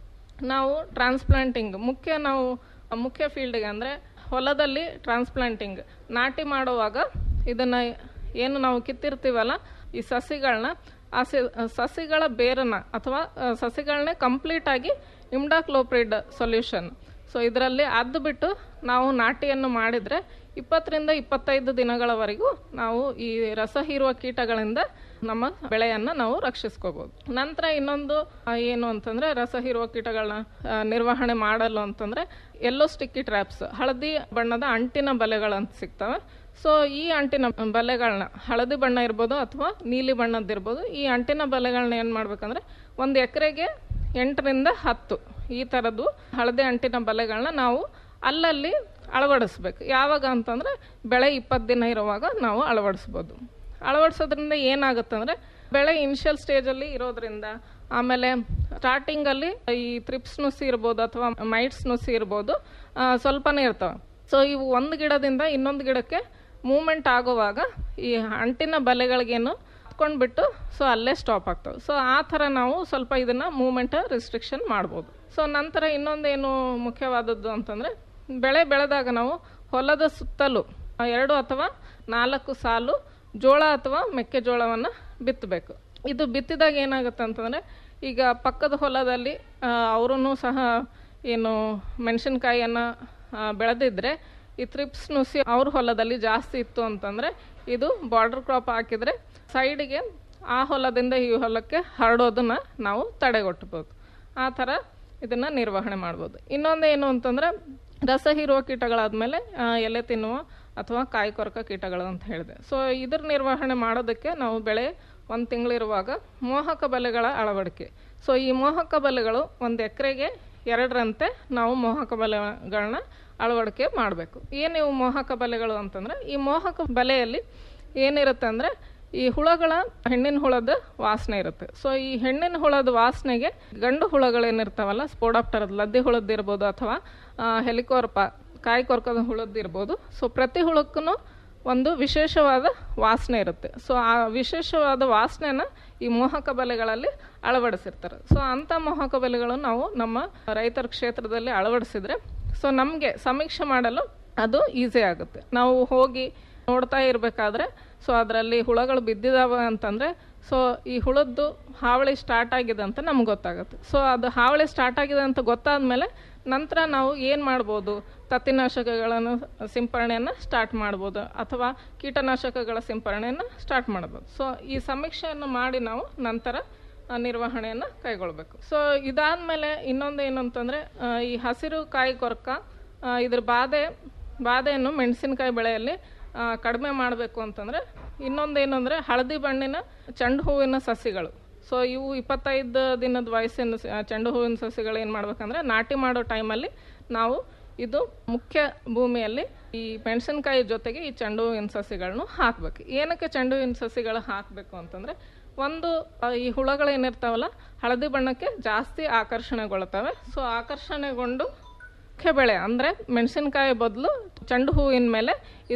ನಾವು ಟ್ರಾನ್ಸ್ಪ್ಲಾಂಟಿಂಗ್ ಮುಖ್ಯ ನಾವು ಮುಖ್ಯ ಫೀಲ್ಡ್ಗೆ ಅಂದರೆ ಹೊಲದಲ್ಲಿ ಟ್ರಾನ್ಸ್ಪ್ಲಾಂಟಿಂಗ್ ನಾಟಿ ಮಾಡುವಾಗ ಇದನ್ನು ಏನು ನಾವು ಕಿತ್ತಿರ್ತೀವಲ್ಲ ಈ ಸಸಿಗಳನ್ನ ಆ ಸಿ ಸಸಿಗಳ ಬೇರನ್ನ ಅಥವಾ ಆ, ಸಸಿಗಳನ್ನೇ ಕಂಪ್ಲೀಟಾಗಿ ಇಮ್ಡಾಕ್ಲೋಪ್ರಿಡ್ ಸೊಲ್ಯೂಷನ್ ಸೊ ಇದರಲ್ಲಿ ಅದ್ದು ಬಿಟ್ಟು ನಾವು ನಾಟಿಯನ್ನು ಮಾಡಿದರೆ ಇಪ್ಪತ್ತರಿಂದ ಇಪ್ಪತ್ತೈದು ದಿನಗಳವರೆಗೂ ನಾವು ಈ ರಸ ಹೀರುವ ಕೀಟಗಳಿಂದ ನಮ್ಮ ಬೆಳೆಯನ್ನು ನಾವು ರಕ್ಷಿಸ್ಕೋಬೋದು ನಂತರ ಇನ್ನೊಂದು ಆ, ಏನು ಅಂತಂದರೆ ರಸ ಹೀರುವ ಕೀಟಗಳನ್ನ ಆ, ನಿರ್ವಹಣೆ ಮಾಡಲು ಅಂತಂದರೆ ಎಲ್ಲೋ ಸ್ಟಿಕ್ಕಿ ಟ್ರ್ಯಾಪ್ಸ್ ಹಳದಿ ಬಣ್ಣದ ಅಂಟಿನ ಬಲೆಗಳಂತ ಸಿಗ್ತವೆ ಸೊ ಈ ಅಂಟಿನ ಬಲೆಗಳನ್ನ ಹಳದಿ ಬಣ್ಣ ಇರ್ಬೋದು ಅಥವಾ ನೀಲಿ ಬಣ್ಣದ್ದಿರ್ಬೋದು ಈ ಅಂಟಿನ ಬಲೆಗಳನ್ನ ಏನು ಮಾಡ್ಬೇಕಂದ್ರೆ ಒಂದು ಎಕರೆಗೆ ಎಂಟರಿಂದ ಹತ್ತು ಈ ಥರದ್ದು ಹಳದಿ ಅಂಟಿನ ಬಲೆಗಳನ್ನ ನಾವು ಅಲ್ಲಲ್ಲಿ ಅಳವಡಿಸ್ಬೇಕು ಯಾವಾಗ ಅಂತಂದರೆ ಬೆಳೆ ಇಪ್ಪತ್ತು ದಿನ ಇರುವಾಗ ನಾವು ಅಳವಡಿಸ್ಬೋದು ಅಳವಡಿಸೋದ್ರಿಂದ ಏನಾಗುತ್ತೆ ಅಂದರೆ ಬೆಳೆ ಇನಿಷಿಯಲ್ ಸ್ಟೇಜಲ್ಲಿ ಇರೋದ್ರಿಂದ ಆಮೇಲೆ ಸ್ಟಾರ್ಟಿಂಗಲ್ಲಿ ಈ ತ್ರಿಪ್ಸ್ ನುಸಿ ಇರ್ಬೋದು ಅಥವಾ ಮೈಟ್ಸ್ ನುಸಿ ಇರ್ಬೋದು ಆ, ಸ್ವಲ್ಪನೇ ಇರ್ತವೆ ಸೊ ಇವು ಒಂದು ಗಿಡದಿಂದ ಇನ್ನೊಂದು ಗಿಡಕ್ಕೆ ಮೂಮೆಂಟ್ ಆಗುವಾಗ ಈ ಅಂಟಿನ ಬಲೆಗಳಿಗೇನು ಹತ್ಕೊಂಡ್ಬಿಟ್ಟು ಸೊ ಅಲ್ಲೇ ಸ್ಟಾಪ್ ಆಗ್ತವೆ ಸೊ ಆ ಥರ ನಾವು ಸ್ವಲ್ಪ ಇದನ್ನು ಮೂಮೆಂಟ್ ರಿಸ್ಟ್ರಿಕ್ಷನ್ ಮಾಡ್ಬೋದು ಸೊ ನಂತರ ಇನ್ನೊಂದೇನು ಮುಖ್ಯವಾದದ್ದು ಅಂತಂದರೆ ಬೆಳೆ ಬೆಳೆದಾಗ ನಾವು ಹೊಲದ ಸುತ್ತಲೂ ಆ, ಎರಡು ಅಥವಾ ನಾಲ್ಕು ಸಾಲು ಜೋಳ ಅಥವಾ ಮೆಕ್ಕೆಜೋಳವನ್ನು ಬಿತ್ತಬೇಕು ಇದು ಬಿತ್ತಿದಾಗ ಏನಾಗುತ್ತೆ ಅಂತಂದರೆ ಈಗ ಪಕ್ಕದ ಹೊಲದಲ್ಲಿ ಅವರೂ ಸಹ ಏನು ಮೆಣಸಿನ್ಕಾಯಿಯನ್ನು ಬೆಳೆದಿದ್ರೆ ಈ ತ್ರಿಪ್ಸ್ ನುಸಿ ಅವ್ರ ಹೊಲದಲ್ಲಿ ಜಾಸ್ತಿ ಇತ್ತು ಅಂತಂದರೆ ಇದು ಬಾರ್ಡರ್ ಕ್ರಾಪ್ ಹಾಕಿದರೆ ಸೈಡಿಗೆ ಆ ಹೊಲದಿಂದ ಈ ಹೊಲಕ್ಕೆ ಹರಡೋದನ್ನು ನಾವು ತಡೆಗಟ್ಟಬೋದು ಆ ಥರ ಇದನ್ನು ನಿರ್ವಹಣೆ ಮಾಡ್ಬೋದು ಇನ್ನೊಂದು ಏನು ಅಂತಂದರೆ ರಸ ಹೀರುವ ಕೀಟಗಳಾದಮೇಲೆ ಎಲೆ ತಿನ್ನುವ ಅಥವಾ ಕಾಯಿ ಕೊರಕ ಕೀಟಗಳು ಅಂತ ಹೇಳಿದೆ ಸೊ ಇದ್ರ ನಿರ್ವಹಣೆ ಮಾಡೋದಕ್ಕೆ ನಾವು ಬೆಳೆ ಒಂದು ತಿಂಗಳಿರುವಾಗ ಮೋಹಕ ಬಲೆಗಳ ಅಳವಡಿಕೆ ಸೊ ಈ ಮೋಹಕ ಬಲೆಗಳು ಒಂದು ಎಕರೆಗೆ ಎರಡರಂತೆ ನಾವು ಮೋಹಕ ಬಲೆಗಳನ್ನ ಅಳವಡಿಕೆ ಮಾಡಬೇಕು ಏನು ಇವು ಮೋಹಕ ಬಲೆಗಳು ಅಂತಂದರೆ ಈ ಮೋಹಕ ಬಲೆಯಲ್ಲಿ ಏನಿರುತ್ತೆ ಅಂದರೆ ಈ ಹುಳಗಳ ಹೆಣ್ಣಿನ ಹುಳದ ವಾಸನೆ ಇರುತ್ತೆ ಸೊ ಈ ಹೆಣ್ಣಿನ ಹುಳದ ವಾಸನೆಗೆ ಗಂಡು ಹುಳಗಳೇನಿರ್ತಾವಲ್ಲ ಸ್ಪೋಡಾಪ್ಟರದ ಲದ್ದಿ ಹುಳದ್ದಿರ್ಬೋದು ಅಥವಾ ಹೆಲಿಕೋರ್ಪ ಕಾಯಿ ಕೊರ್ಕದ ಹುಳದ್ದಿರ್ಬೋದು ಸೊ ಪ್ರತಿ ಹುಳಕ್ಕೂ ಒಂದು ವಿಶೇಷವಾದ ವಾಸನೆ ಇರುತ್ತೆ ಸೊ ಆ ವಿಶೇಷವಾದ ವಾಸನೆನ ಈ ಮೋಹಕ ಬಲೆಗಳಲ್ಲಿ ಅಳವಡಿಸಿರ್ತಾರೆ ಸೊ ಅಂಥ ಮೋಹಕ ಬಲೆಗಳನ್ನು ನಾವು ನಮ್ಮ ರೈತರ ಕ್ಷೇತ್ರದಲ್ಲಿ ಅಳವಡಿಸಿದ್ರೆ ಸೊ ನಮಗೆ ಸಮೀಕ್ಷೆ ಮಾಡಲು ಅದು ಈಸಿ ಆಗುತ್ತೆ ನಾವು ಹೋಗಿ ನೋಡ್ತಾ ಇರಬೇಕಾದ್ರೆ ಸೊ ಅದರಲ್ಲಿ ಹುಳಗಳು ಬಿದ್ದಿದಾವೆ ಅಂತಂದರೆ ಸೊ ಈ ಹುಳದ್ದು ಹಾವಳಿ ಸ್ಟಾರ್ಟ್ ಆಗಿದೆ ಅಂತ ನಮ್ಗೆ ಗೊತ್ತಾಗುತ್ತೆ ಸೊ ಅದು ಹಾವಳಿ ಸ್ಟಾರ್ಟ್ ಆಗಿದೆ ಅಂತ ಗೊತ್ತಾದ್ಮೇಲೆ ನಂತರ ನಾವು ಏನು ಮಾಡ್ಬೋದು ತತ್ತಿನಾಶಕಗಳನ್ನು ಸಿಂಪರಣೆಯನ್ನು ಸ್ಟಾರ್ಟ್ ಮಾಡ್ಬೋದು ಅಥವಾ ಕೀಟನಾಶಕಗಳ ಸಿಂಪರಣೆಯನ್ನು ಸ್ಟಾರ್ಟ್ ಮಾಡ್ಬೋದು ಸೊ ಈ ಸಮೀಕ್ಷೆಯನ್ನು ಮಾಡಿ ನಾವು ನಂತರ ಆ, ನಿರ್ವಹಣೆಯನ್ನು ಕೈಗೊಳ್ಬೇಕು ಸೊ ಇದಾದಮೇಲೆ ಇನ್ನೊಂದು ಏನು ಅಂತಂದರೆ ಈ ಹಸಿರು ಕಾಯಿ ಕೊರಕ ಆ, ಇದ್ರ ಬಾಧೆ ಬಾಧೆಯನ್ನು ಮೆಣಸಿನಕಾಯಿ ಬೆಳೆಯಲ್ಲಿ ಆ, ಕಡಿಮೆ ಮಾಡಬೇಕು ಅಂತಂದರೆ ಇನ್ನೊಂದೇನು ಅಂದರೆ ಹಳದಿ ಬಣ್ಣಿನ ಚೆಂಡು ಹೂವಿನ ಸಸಿಗಳು ಸೊ ಇವು ಇಪ್ಪತ್ತೈದು ದಿನದ ವಯಸ್ಸಿನ ಸ- ಚೆಂಡು ಹೂವಿನ ಸಸಿಗಳು ಏನು ಮಾಡ್ಬೇಕಂದ್ರೆ ನಾಟಿ ಮಾಡೋ ಟೈಮಲ್ಲಿ ನಾವು ಇದು ಮುಖ್ಯ ಭೂಮಿಯಲ್ಲಿ ಈ ಮೆಣಸಿನಕಾಯಿ ಜೊತೆಗೆ ಈ ಚೆಂಡು ಹೂವಿನ ಸಸಿಗಳನ್ನು ಹಾಕಬೇಕು ಏನಕ್ಕೆ ಚೆಂಡು ಹೂವಿನ ಸಸಿಗಳು ಹಾಕಬೇಕು ಅಂತಂದರೆ ಒಂದು ಆ, ಈ ಹುಳಗಳೇನಿರ್ತಾವಲ್ಲ ಹಳದಿ ಬಣ್ಣಕ್ಕೆ ಜಾಸ್ತಿ ಆಕರ್ಷಣೆಗೊಳ್ತವೆ ಸೊ ಆಕರ್ಷಣೆಗೊಂಡು ಮುಖ್ಯ ಬೆಳೆ ಅಂದರೆ ಮೆಣಸಿನಕಾಯಿ ಬದಲು ಚೆಂಡು ಹೂವಿನ ಮೇಲೆ ಇದು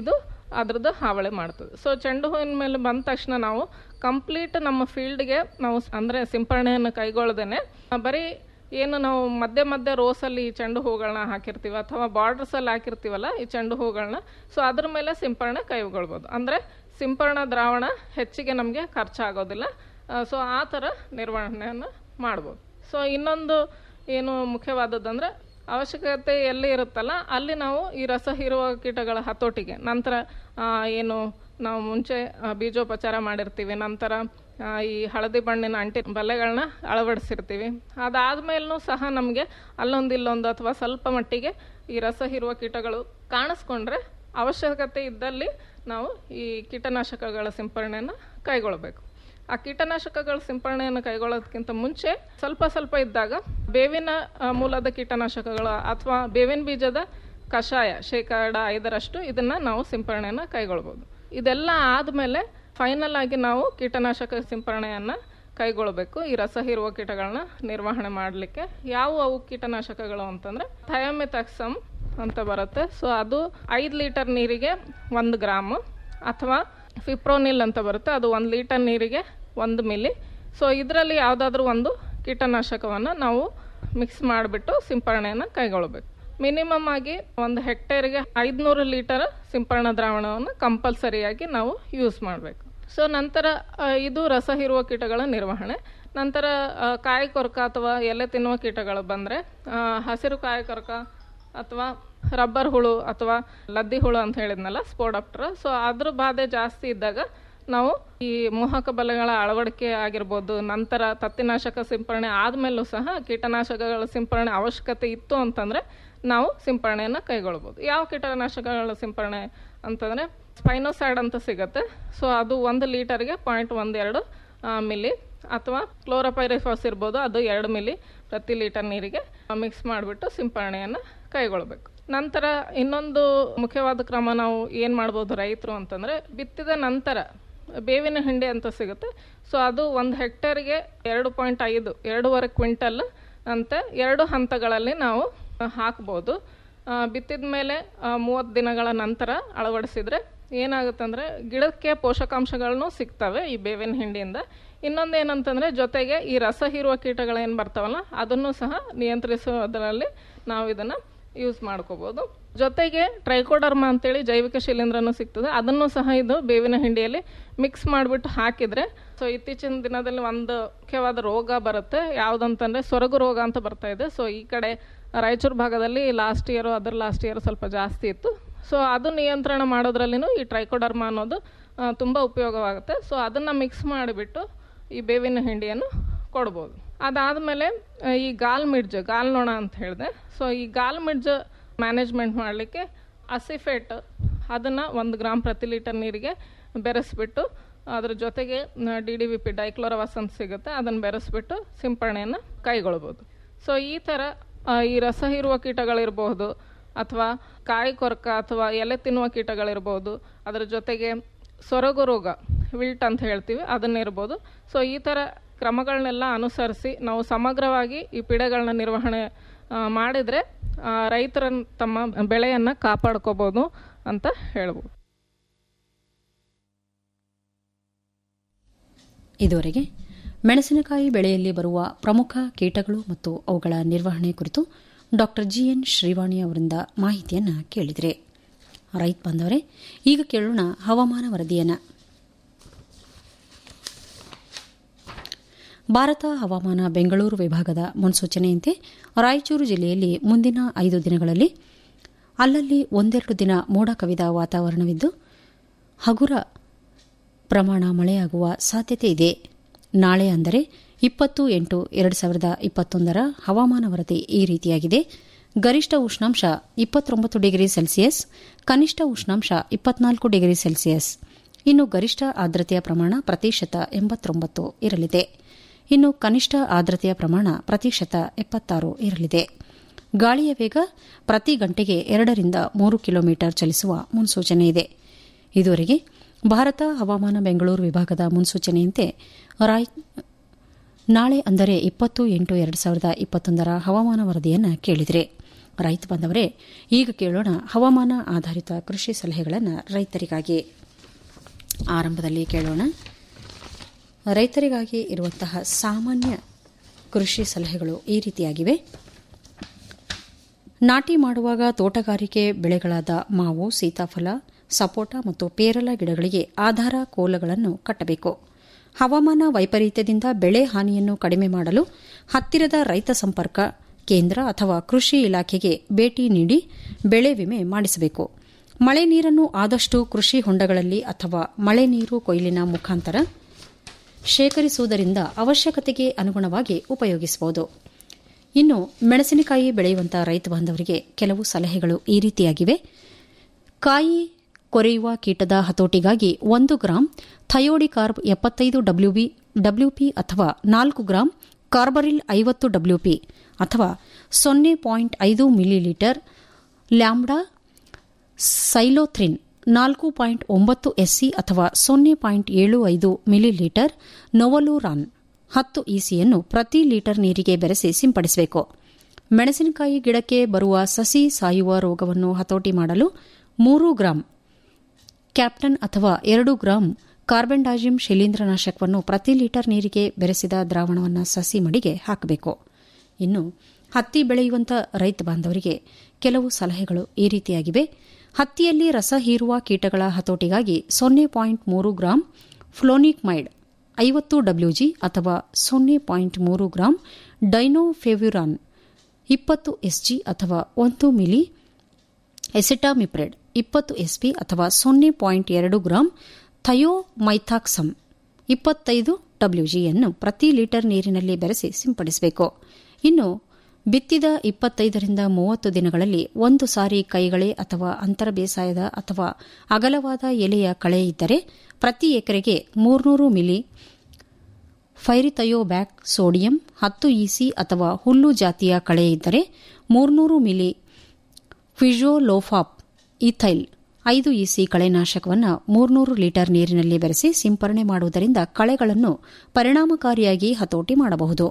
ಅದ್ರದ್ದು ಹಾವಳಿ ಮಾಡ್ತದೆ ಸೊ ಚೆಂಡು ಹೂವಿನ ಮೇಲೆ ಬಂದ ತಕ್ಷಣ ನಾವು ಕಂಪ್ಲೀಟ್ ನಮ್ಮ ಫೀಲ್ಡ್ಗೆ ನಾವು ಸ್- ಅಂದ್ರೆ ಸಿಂಪರಣೆಯನ್ನು ಕೈಗೊಳ್ಳದೇನೆ ಆ, ಬರೀ ಏನು ನಾವು ಮಧ್ಯೆ ಮಧ್ಯೆ ರೋಸಲ್ಲಿ ಈ ಚೆಂಡು ಹೂಗಳನ್ನ ಹಾಕಿರ್ತೀವಿ ಅಥವಾ ಬಾರ್ಡರ್ಸಲ್ಲಿ ಹಾಕಿರ್ತೀವಲ್ಲ ಈ ಚೆಂಡು ಹೂಗಳನ್ನ ಸೊ ಅದ್ರ ಮೇಲೆ ಸಿಂಪರಣೆ ಕೈಗೊಳ್ಬೋದು ಅಂದರೆ ಸಿಂಪರಣಾ ದ್ರಾವಣ ಹೆಚ್ಚಿಗೆ ನಮಗೆ ಖರ್ಚಾಗೋದಿಲ್ಲ ಸೊ ಆ ಥರ ನಿರ್ವಹಣೆಯನ್ನು ಮಾಡ್ಬೋದು ಸೊ ಇನ್ನೊಂದು ಏನು ಮುಖ್ಯವಾದದ್ದಂದ್ರೆ ಅವಶ್ಯಕತೆ ಎಲ್ಲಿ ಇರುತ್ತಲ್ಲ ಅಲ್ಲಿ ನಾವು ಈ ರಸ ಹೀರುವ ಕೀಟಗಳ ಹತೋಟಿಗೆ ನಂತರ ಆ, ಏನು ನಾವು ಮುಂಚೆ ಆ, ಬೀಜೋಪಚಾರ ಮಾಡಿರ್ತೀವಿ ನಂತರ ಆ, ಈ ಹಳದಿ ಬಣ್ಣಿನ ಅಂಟಿ ಬಲೆಗಳನ್ನ ಅಳವಡಿಸಿರ್ತೀವಿ ಅದಾದ್ಮೇಲೂ ಸಹ ನಮಗೆ ಅಲ್ಲೊಂದು ಇಲ್ಲೊಂದು ಅಥವಾ ಸ್ವಲ್ಪ ಮಟ್ಟಿಗೆ ಈ ರಸ ಹೀರುವ ಕೀಟಗಳು ಕಾಣಿಸ್ಕೊಂಡ್ರೆ ಅವಶ್ಯಕತೆ ಇದ್ದಲ್ಲಿ ನಾವು ಈ ಕೀಟನಾಶಕಗಳ ಸಿಂಪರಣೆಯನ್ನು ಕೈಗೊಳ್ಳಬೇಕು ಆ ಕೀಟನಾಶಕಗಳ ಸಿಂಪರಣೆಯನ್ನು ಕೈಗೊಳ್ಳೋದಕ್ಕಿಂತ ಮುಂಚೆ ಸ್ವಲ್ಪ ಸ್ವಲ್ಪ ಇದ್ದಾಗ ಬೇವಿನ ಆ, ಮೂಲದ ಕೀಟನಾಶಕಗಳು ಅಥವಾ ಬೇವಿನ ಬೀಜದ ಕಷಾಯ ಶೇಕಡ ಐದರಷ್ಟು ಇದನ್ನ ನಾವು ಸಿಂಪರಣೆಯನ್ನು ಕೈಗೊಳ್ಬೋದು ಇದೆಲ್ಲ ಆದಮೇಲೆ ಫೈನಲ್ ಆಗಿ ನಾವು ಕೀಟನಾಶಕ ಸಿಂಪರಣೆಯನ್ನು ಕೈಗೊಳ್ಳಬೇಕು ಈ ರಸ ಹೀರುವ ಕೀಟಗಳನ್ನ ನಿರ್ವಹಣೆ ಮಾಡಲಿಕ್ಕೆ ಯಾವ ಅವು ಕೀಟನಾಶಕಗಳು ಅಂತಂದ್ರೆ ಥಯೋಮಿಥಾಕ್ಸಮ್ ಅಂತ ಬರುತ್ತೆ ಸೊ ಅದು ಐದು ಲೀಟರ್ ನೀರಿಗೆ ಒಂದು ಗ್ರಾಮು ಅಥವಾ ಫಿಪ್ರೋನಿಲ್ ಅಂತ ಬರುತ್ತೆ ಅದು ಒಂದು ಲೀಟರ್ ನೀರಿಗೆ ಒಂದು ಮಿಲಿ ಸೊ ಇದರಲ್ಲಿ ಯಾವುದಾದ್ರೂ ಒಂದು ಕೀಟನಾಶಕವನ್ನು ನಾವು ಮಿಕ್ಸ್ ಮಾಡಿಬಿಟ್ಟು ಸಿಂಪರಣೆಯನ್ನು ಕೈಗೊಳ್ಳಬೇಕು ಮಿನಿಮಮ್ ಆಗಿ ಒಂದು ಹೆಕ್ಟೇರ್ಗೆ ಐದುನೂರು ಲೀಟರ್ ಸಿಂಪರಣಾ ದ್ರಾವಣವನ್ನು ಕಂಪಲ್ಸರಿಯಾಗಿ ನಾವು ಯೂಸ್ ಮಾಡಬೇಕು ಸೊ ನಂತರ ಆ, ಇದು ರಸ ಹೀರುವ ಕೀಟಗಳ ನಿರ್ವಹಣೆ ನಂತರ ಆ, ಕಾಯಿ ಕೊರಕ ಅಥವಾ ಎಲೆ ತಿನ್ನುವ ಕೀಟಗಳು ಬಂದರೆ ಹಸಿರು ಕಾಯಿ ಕೊರಕ ಅಥವಾ ರಬ್ಬರ್ ಹುಳು ಅಥವಾ ಲದ್ದಿ ಹುಳು ಅಂತ ಹೇಳಿದ್ನಲ್ಲ ಸ್ಪೋಡಾಪ್ಟರ್ ಸೊ ಅದ್ರ ಬಾಧೆ ಜಾಸ್ತಿ ಇದ್ದಾಗ ನಾವು ಈ ಮೋಹಕ ಬಲೆಗಳ ಅಳವಡಿಕೆ ಆಗಿರ್ಬೋದು ನಂತರ ತತ್ತಿನಾಶಕ ಸಿಂಪರಣೆ ಆದಮೇಲೂ ಸಹ ಕೀಟನಾಶಕಗಳ ಸಿಂಪರಣೆ ಅವಶ್ಯಕತೆ ಇತ್ತು ಅಂತಂದರೆ ನಾವು ಸಿಂಪರಣೆಯನ್ನು ಕೈಗೊಳ್ಬೋದು ಯಾವ ಕೀಟನಾಶಕಗಳ ಸಿಂಪರಣೆ ಅಂತಂದರೆ ಸ್ಪೈನೋಸೈಡ್ ಅಂತ ಸಿಗುತ್ತೆ ಸೊ ಅದು ಒಂದು ಲೀಟರ್ಗೆ ಪಾಯಿಂಟ್ ಒಂದೆರಡು ಮಿಲಿ ಅಥವಾ ಕ್ಲೋರೋಪೈರಿಫಾಸ್ ಇರ್ಬೋದು ಅದು ಎರಡು ಮಿಲಿ ಪ್ರತಿ ಲೀಟರ್ ನೀರಿಗೆ ಮಿಕ್ಸ್ ಮಾಡಿಬಿಟ್ಟು ಸಿಂಪರಣೆಯನ್ನು ಕೈಗೊಳ್ಬೇಕು ನಂತರ ಇನ್ನೊಂದು ಮುಖ್ಯವಾದ ಕ್ರಮ ನಾವು ಏನು ಮಾಡ್ಬೋದು ರೈತರು ಅಂತಂದರೆ ಬಿತ್ತಿದ ನಂತರ ಬೇವಿನ ಹಿಂಡಿ ಅಂತ ಸಿಗುತ್ತೆ ಸೊ ಅದು ಒಂದು ಹೆಕ್ಟೇರ್ಗೆ ಎರಡು ಪಾಯಿಂಟ್ ಐದು ಎರಡೂವರೆ ಕ್ವಿಂಟಲ್ ಅಂತ ಎರಡು ಹಂತಗಳಲ್ಲಿ ನಾವು ಹಾಕ್ಬೋದು ಬಿತ್ತಿದ ಮೇಲೆ ಮೂವತ್ತು ದಿನಗಳ ನಂತರ ಅಳವಡಿಸಿದ್ರೆ ಏನಾಗುತ್ತಂದ್ರೆ ಗಿಡಕ್ಕೆ ಪೋಷಕಾಂಶಗಳನ್ನು ಸಿಗ್ತವೆ ಈ ಬೇವಿನ ಹಿಂಡಿಯಿಂದ ಇನ್ನೊಂದು ಏನಂತಂದ್ರೆ ಜೊತೆಗೆ ಈ ರಸ ಹೀರುವ ಕೀಟಗಳೇನು ಬರ್ತಾವಲ್ಲ ಅದನ್ನು ಸಹ ನಿಯಂತ್ರಿಸೋದ್ರಲ್ಲಿ ನಾವು ಇದನ್ನ ಯೂಸ್ ಮಾಡ್ಕೋಬಹುದು ಜೊತೆಗೆ ಟ್ರೈಕೋಡರ್ಮ ಅಂತೇಳಿ ಜೈವಿಕ ಶಿಲೀಂಧ್ರನು ಸಿಗ್ತದೆ ಅದನ್ನು ಸಹ ಇದು ಬೇವಿನ ಹಿಂಡಿಯಲ್ಲಿ ಮಿಕ್ಸ್ ಮಾಡಿಬಿಟ್ಟು ಹಾಕಿದ್ರೆ ಸೊ ಇತ್ತೀಚಿನ ದಿನದಲ್ಲಿ ಒಂದು ಮುಖ್ಯವಾದ ರೋಗ ಬರುತ್ತೆ ಯಾವುದಂತಂದ್ರೆ ಸೊರಗು ರೋಗ ಅಂತ ಬರ್ತಾ ಇದೆ ಸೊ ಈ ಕಡೆ ರಾಯಚೂರು ಭಾಗದಲ್ಲಿ ಲಾಸ್ಟ್ ಇಯರ್ ಅದರ ಲಾಸ್ಟ್ ಇಯರ್ ಸ್ವಲ್ಪ ಜಾಸ್ತಿ ಇತ್ತು ಸೊ ಅದು ನಿಯಂತ್ರಣ ಮಾಡೋದ್ರಲ್ಲಿನೂ ಈ ಟ್ರೈಕೋಡರ್ಮ ಅನ್ನೋದು ಆ, ತುಂಬ ಉಪಯೋಗವಾಗುತ್ತೆ ಸೊ ಅದನ್ನು ಮಿಕ್ಸ್ ಮಾಡಿಬಿಟ್ಟು ಈ ಬೇವಿನ ಹಿಂಡಿಯನ್ನು ಕೊಡ್ಬೋದು ಅದಾದಮೇಲೆ ಈ ಗಾಲ್ ಮಿಡ್ಜ್ ಗಾಲ್ ನೊಣ ಅಂತ ಹೇಳಿದೆ ಸೊ ಈ ಗಾಲ್ ಮಿಡ್ಜ್ ಮ್ಯಾನೇಜ್ಮೆಂಟ್ ಮಾಡಲಿಕ್ಕೆ ಅಸಿಫೇಟ್ ಅದನ್ನು ಒಂದು ಗ್ರಾಮ್ ಪ್ರತಿ ಲೀಟರ್ ನೀರಿಗೆ ಬೆರೆಸ್ಬಿಟ್ಟು ಅದ್ರ ಜೊತೆಗೆ D D V P dichlorvos ಅಂತ ಸಿಗುತ್ತೆ ಅದನ್ನು ಬೆರೆಸ್ಬಿಟ್ಟು ಸಿಂಪರಣೆಯನ್ನು ಕೈಗೊಳ್ಬೋದು ಸೊ ಈ ಥರ ಆ, ಈ ರಸ ಹೀರುವ ಕೀಟಗಳಿರಬಹುದು ಅಥವಾ ಕಾಯಿ ಕೊರಕ ಅಥವಾ ಎಲೆ ತಿನ್ನುವ ಕೀಟಗಳಿರ್ಬೋದು ಅದರ ಜೊತೆಗೆ ಸೊರಗು ರೋಗ ವಿಲ್ಟ್ ಅಂತ ಹೇಳ್ತೀವಿ ಅದನ್ನಿರ್ಬೋದು ಸೊ ಈ ಥರ ಕ್ರಮಗಳನ್ನೆಲ್ಲ ಅನುಸರಿಸಿ ನಾವು ಸಮಗ್ರವಾಗಿ ಈ ಪಿಡೆಗಳನ್ನ ನಿರ್ವಹಣೆ ಆ, ಮಾಡಿದರೆ ಆ, ರೈತರ ತಮ್ಮ ಬೆಳೆಯನ್ನು ಕಾಪಾಡ್ಕೋಬೋದು ಅಂತ ಹೇಳ್ಬೋದು
ಇದುವರೆಗೆ ಮೆಣಸಿನಕಾಯಿ ಬೆಳೆಯಲ್ಲಿ ಬರುವ ಪ್ರಮುಖ ಕೀಟಗಳು ಮತ್ತು ಅವುಗಳ ನಿರ್ವಹಣೆ ಕುರಿತು ಡಾಕ್ಟರ್ ಜಿಎನ್ ಶ್ರೀವಾಣಿ ಅವರಿಂದ ಮಾಹಿತಿಯನ್ನು ಕೇಳಿದರೆ ರೈತ ಬಂದವರೇ ಈಗ ಕೇಳೋಣ ಹವಾಮಾನ ವರದಿಯನ್ನು ಭಾರತ ಹವಾಮಾನ ಬೆಂಗಳೂರು ವಿಭಾಗದ ಮುನ್ಸೂಚನೆಯಂತೆ ರಾಯಚೂರು ಜಿಲ್ಲೆಯಲ್ಲಿ ಮುಂದಿನ ಐದು ದಿನಗಳಲ್ಲಿ ಅಲ್ಲಲ್ಲಿ ಒಂದೆರಡು ದಿನ ಮೋಡ ಕವಿದ ವಾತಾವರಣವಿದ್ದು ಹಗುರ ಪ್ರಮಾಣ ಮಳೆಯಾಗುವ ಸಾಧ್ಯತೆ ಇದೆ ನಾಳೆ ಅಂದರೆ ಇಪ್ಪತ್ತು ಎಂಟು ಎರಡು ಸಾವಿರದ ಇಪ್ಪತ್ತೊಂದರ ಹವಾಮಾನ ವರದಿ ಈ ರೀತಿಯಾಗಿದೆ ಗರಿಷ್ಠ ಉಷ್ಣಾಂಶ ಇಪ್ಪತ್ತೊಂಬತ್ತು ಡಿಗ್ರಿ ಸೆಲ್ಸಿಯಸ್ ಕನಿಷ್ಠ ಉಷ್ಣಾಂಶ ಇಪ್ಪತ್ನಾಲ್ಕು ಡಿಗ್ರಿ ಸೆಲ್ಸಿಯಸ್ ಇನ್ನು ಗರಿಷ್ಠ ಆರ್ದ್ರತೆಯ ಪ್ರಮಾಣ ಪ್ರತಿಶತ ಎಂಬತ್ತೊಂಬತ್ತು ಇರಲಿದೆ ಇನ್ನು ಕನಿಷ್ಠ ಆರ್ದ್ರತೆಯ ಪ್ರಮಾಣ ಪ್ರತಿಶತ ಎಪ್ಪತ್ತಾರು ಇರಲಿದೆ ಗಾಳಿಯ ವೇಗ ಪ್ರತಿ ಗಂಟೆಗೆ ಎರಡರಿಂದ ಮೂರು ಕಿಲೋಮೀಟರ್ ಚಲಿಸುವ ಮುನ್ಸೂಚನೆ ಇದೆ ಇದುವರೆಗೆ ಭಾರತ ಹವಾಮಾನ ಬೆಂಗಳೂರು ವಿಭಾಗದ ಮುನ್ಸೂಚನೆಯಂತೆ ರಾಯ್ ನಾಳೆ ಅಂದರೆ ಇಪ್ಪತ್ತು ಎಂಟು ಎರಡು ಸಾವಿರದ ಇಪ್ಪತ್ತೊಂದರ ಹವಾಮಾನ ವರದಿಯನ್ನು ಕೇಳಿದರೆ ರೈತ ಬಂದವರೇ ಈಗ ಕೇಳೋಣ ಹವಾಮಾನ ಆಧಾರಿತ ಕೃಷಿ ಸಲಹೆಗಳನ್ನು ರೈತರಿಗಾಗಿ ಆರಂಭದಲ್ಲಿ ಕೇಳೋಣ ರೈತರಿಗಾಗಿ ಇರುವಂತಹ ಸಾಮಾನ್ಯ ಕೃಷಿ ಸಲಹೆಗಳು ಈ ರೀತಿಯಾಗಿವೆ ನಾಟಿ ಮಾಡುವಾಗ ತೋಟಗಾರಿಕೆ ಬೆಳೆಗಳಾದ ಮಾವು ಸೀತಾಫಲ ಸಪೋಟ ಮತ್ತು ಪೇರಲ ಗಿಡಗಳಿಗೆ ಆಧಾರ ಕೋಲಗಳನ್ನು ಕಟ್ಟಬೇಕು ಹವಾಮಾನ ವೈಪರೀತ್ಯದಿಂದ ಬೆಳೆ ಹಾನಿಯನ್ನು ಕಡಿಮೆ ಮಾಡಲು ಹತ್ತಿರದ ರೈತ ಸಂಪರ್ಕ ಕೇಂದ್ರ ಅಥವಾ ಕೃಷಿ ಇಲಾಖೆಗೆ ಭೇಟಿ ನೀಡಿ ಬೆಳೆ ವಿಮೆ ಮಾಡಿಸಬೇಕು ಮಳೆ ನೀರನ್ನು ಆದಷ್ಟು ಕೃಷಿ ಹೊಂಡಗಳಲ್ಲಿ ಅಥವಾ ಮಳೆ ನೀರು ಕೊಯ್ಲಿನ ಮುಖಾಂತರ ಶೇಖರಿಸುವುದರಿಂದ ಅವಶ್ಯಕತೆಗೆ ಅನುಗುಣವಾಗಿ ಉಪಯೋಗಿಸಬಹುದು ಇನ್ನು ಮೆಣಸಿನಕಾಯಿ ಬೆಳೆಯುವಂತಹ ರೈತ ಬಾಂಧವರಿಗೆ ಕೆಲವು ಸಲಹೆಗಳು ಈ ರೀತಿಯಾಗಿವೆ ಕಾಯಿ ಕೊರೆಯುವ ಕೀಟದ ಹತೋಟಿಗಾಗಿ ಒಂದು ಗ್ರಾಂ ಥಯೋಡಿಕಾರ್ಬ್ ಎಪ್ಪತ್ತೈದು ಡಬ್ಲ್ಯೂಪಿ ಅಥವಾ ನಾಲ್ಕು ಗ್ರಾಂ ಕಾರ್ಬರಿಲ್ ಐವತ್ತು ಡಬ್ಲ್ಯೂಪಿ ಅಥವಾ ಸೊನ್ನೆ ಪಾಯಿಂಟ್ ಐದು ಮಿಲಿಲೀಟರ್ ಲ್ಯಾಂಬ್ಡಾ ಸೈಲೋಥ್ರಿನ್ ನಾಲ್ಕು ಪಾಯಿಂಟ್ ಒಂಬತ್ತು ಎಸ್ಸಿ ಅಥವಾ ಸೊನ್ನೆ ಪಾಯಿಂಟ್ ಏಳು ಐದು ಮಿಲಿಲೀಟರ್ ನೊವಲೂರಾನ್ ಹತ್ತು ಇಸಿಯನ್ನು ಪ್ರತಿ ಲೀಟರ್ ನೀರಿಗೆ ಬೆರೆಸಿ ಸಿಂಪಡಿಸಬೇಕು ಮೆಣಸಿನಕಾಯಿ ಗಿಡಕ್ಕೆ ಬರುವ ಸಸಿ ಸಾಯುವ ರೋಗವನ್ನು ಹತೋಟಿ ಮಾಡಲು ಮೂರು ಗ್ರಾಂ ಕ್ಯಾಪ್ಟನ್ ಅಥವಾ ಎರಡು ಗ್ರಾಂ ಕಾರ್ಬೆಂಡಾಜಿಮ್ ಶಿಲೀಂಧ್ರನಾಶಕವನ್ನು ಪ್ರತಿ ಲೀಟರ್ ನೀರಿಗೆ ಬೆರೆಸಿದ ದ್ರಾವಣವನ್ನು ಸಸಿ ಮಡಿಗೆ ಹಾಕಬೇಕು ಇನ್ನು ಹತ್ತಿ ಬೆಳೆಯುವಂತ ರೈತ ಬಾಂಧವರಿಗೆ ಕೆಲವು ಸಲಹೆಗಳು ಈ ರೀತಿಯಾಗಿವೆ ಹತ್ತಿಯಲ್ಲಿ ರಸ ಹೀರುವ ಕೀಟಗಳ ಹತೋಟಿಗಾಗಿ ಸೊನ್ನೆ ಪಾಯಿಂಟ್ ಮೂರು ಗ್ರಾಂ ಫ್ಲೋನಿಕ್ಮೈಡ್ ಐವತ್ತು ಡಬ್ಲ್ಯೂಜಿ ಅಥವಾ ಸೊನ್ನೆ ಪಾಯಿಂಟ್ ಮೂರು ಗ್ರಾಂ ಡೈನೋಫೆವ್ಯುರಾನ್ ಇಪ್ಪತ್ತು ಎಸ್ಜಿ ಅಥವಾ ಒಂದು ಮಿಲಿ ಎಸಿಟಾಮಿಪ್ರೆಡ್ ಇಪ್ಪತ್ತು ಎಸ್ಪಿ ಅಥವಾ ಸೊನ್ನೆ ಪಾಯಿಂಟ್ ಎರಡು ಗ್ರಾಂ ಥಯೋಮೈಥಾಕ್ಸಮ್ ಇಪ್ಪತ್ತೈದು ಡಬ್ಲ್ಯೂಜಿಯನ್ನು ಪ್ರತಿ ಲೀಟರ್ ನೀರಿನಲ್ಲಿ ಬೆರೆಸಿ ಸಿಂಪಡಿಸಬೇಕು ಇನ್ನು ಬಿತ್ತಿದ ಇಪ್ಪತ್ತೈದರಿಂದ ಮೂವತ್ತು ದಿನಗಳಲ್ಲಿ ಒಂದು ಸಾರಿ ಕೈಗಳೆ ಅಥವಾ ಅಂತರ ಬೇಸಾಯದ ಅಥವಾ ಅಗಲವಾದ ಎಲೆಯ ಕಳೆ ಇದ್ದರೆ ಪ್ರತಿ ಎಕರೆಗೆ ಮೂರ್ನೂರು ಮಿಲಿ ಫೈರಿಥಯೋಬ್ಯಾಕ್ ಸೋಡಿಯಂ ಹತ್ತು ಇಸಿ ಅಥವಾ ಹುಲ್ಲು ಜಾತಿಯ ಕಳೆ ಇದ್ದರೆ ಮೂರ್ನೂರು ಮಿಲಿ ಫಿಜೋಲೋಫಾಪ್ ಇಥೈಲ್ ಐದು ಇಸಿ ಕಳೆನಾಶಕವನ್ನು ಮೂರ್ನೂರು ಲೀಟರ್ ನೀರಿನಲ್ಲಿ ಬೆರೆಸಿ ಸಿಂಪರಣೆ ಮಾಡುವುದರಿಂದ ಕಳೆಗಳನ್ನು ಪರಿಣಾಮಕಾರಿಯಾಗಿ ಹತೋಟಿ ಮಾಡಬಹುದು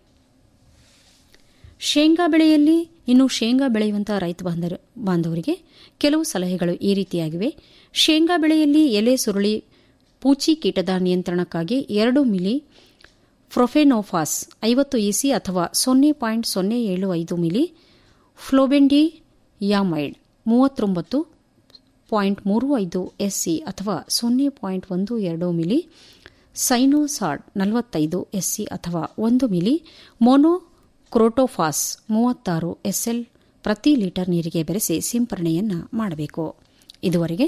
ಶೇಂಗಾ ಬೆಳೆಯಲ್ಲಿ ಇನ್ನು ಶೇಂಗಾ ಬೆಳೆಯುವಂತಹ ರೈತ ಬಾಂಧವರಿಗೆ ಕೆಲವು ಸಲಹೆಗಳು ಈ ರೀತಿಯಾಗಿವೆ ಶೇಂಗಾ ಬೆಳೆಯಲ್ಲಿ ಎಲೆ ಸುರುಳಿ ಪೂಚಿ ಕೀಟದ ನಿಯಂತ್ರಣಕ್ಕಾಗಿ ಎರಡು ಮಿಲಿ ಫ್ರೊಫೆನೋಫಾಸ್ ಐವತ್ತು ಇಸಿ ಅಥವಾ ಸೊನ್ನೆ ಪಾಯಿಂಟ್ ಸೊನ್ನೆ ಏಳು ಐದು ಮಿಲಿ ಫ್ಲೋಬೆಂಡಿ ಯಾಮೈಡ್ ಮೂವತ್ತೊಂಬತ್ತು ಪಾಯಿಂಟ್ ಮೂರು ಐದು ಎಸ್ಸಿ ಅಥವಾ ಸೊನ್ನೆ ಪಾಯಿಂಟ್ ಒಂದು ಎರಡು ಮಿಲಿ ಸೈನೋಸಾಡ್ ನಲವತ್ತೈದು ಎಸ್ಸಿ ಅಥವಾ ಒಂದು ಮಿಲಿ ಮೋನೋ ಕ್ರೋಟೋಫಾಸ್ ಮೂವತ್ತಾರು ಎಸ್ಎಲ್ ಪ್ರತಿ ಲೀಟರ್ ನೀರಿಗೆ ಬೆರೆಸಿ ಸಿಂಪರಣೆಯನ್ನ ಮಾಡಬೇಕು ಇದುವರೆಗೆ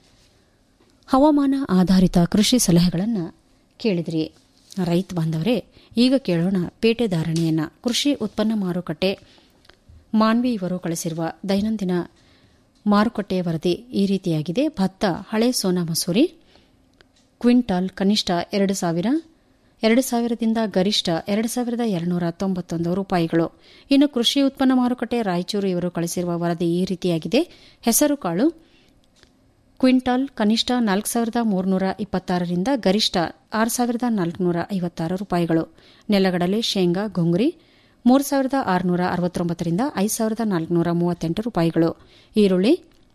ಹವಾಮಾನ ಆಧಾರಿತ ಕೃಷಿ ಸಲಹೆಗಳನ್ನು ಕೇಳಿದ್ರಿ ರೈತ ಬಾಂಧವರೇ ಈಗ ಕೇಳೋಣ ಪೇಟೆ ಧಾರಣೆಯನ್ನ ಕೃಷಿ ಉತ್ಪನ್ನ ಮಾರುಕಟ್ಟೆ ಮಾನ್ವಿ ಇವರು ಕಳಿಸಿರುವ ದೈನಂದಿನ ಮಾರುಕಟ್ಟೆ ವರದಿ ಈ ರೀತಿಯಾಗಿದೆ ಭತ್ತ ಹಳೆ ಸೋನಾ ಮಸೂರಿ ಕ್ವಿಂಟಾಲ್ ಕನಿಷ್ಠ ಎರಡು ಸಾವಿರ ಎರಡು ಸಾವಿರದಿಂದ ಗರಿಷ್ಠ ಎರಡು ಸಾವಿರದ ಎರಡುನೂರ ತೊಂಬತ್ತೊಂದು ರೂಪಾಯಿಗಳು ಇನ್ನು ಕೃಷಿ ಉತ್ಪನ್ನ ಮಾರುಕಟ್ಟೆ ರಾಯಚೂರು ಇವರು ಕಳಿಸಿರುವ ವರದಿ ಈ ರೀತಿಯಾಗಿದೆ ಹೆಸರುಕಾಳು ಕ್ವಿಂಟಾಲ್ ಕನಿಷ್ಠ ನಾಲ್ಕು ಸಾವಿರದ ಮೂರುನೂರ ಇಪ್ಪತ್ತಾರರಿಂದ ಗರಿಷ್ಠ ಆರು ಸಾವಿರದ ನಾಲ್ಕುನೂರ ಐವತ್ತಾರು ರೂಪಾಯಿಗಳು ನೆಲಗಡಲೆ ಶೇಂಗಾ ಗೊಂಗುರಿ ಮೂರು ಸಾವಿರದ ಆರುನೂರ ಅರವತ್ತೊಂಬತ್ತರಿಂದ ಐದು ಸಾವಿರದ ನಾಲ್ಕುನೂರ ಮೂವತ್ತೆಂಟು ರೂಪಾಯಿಗಳು ಈರುಳ್ಳಿ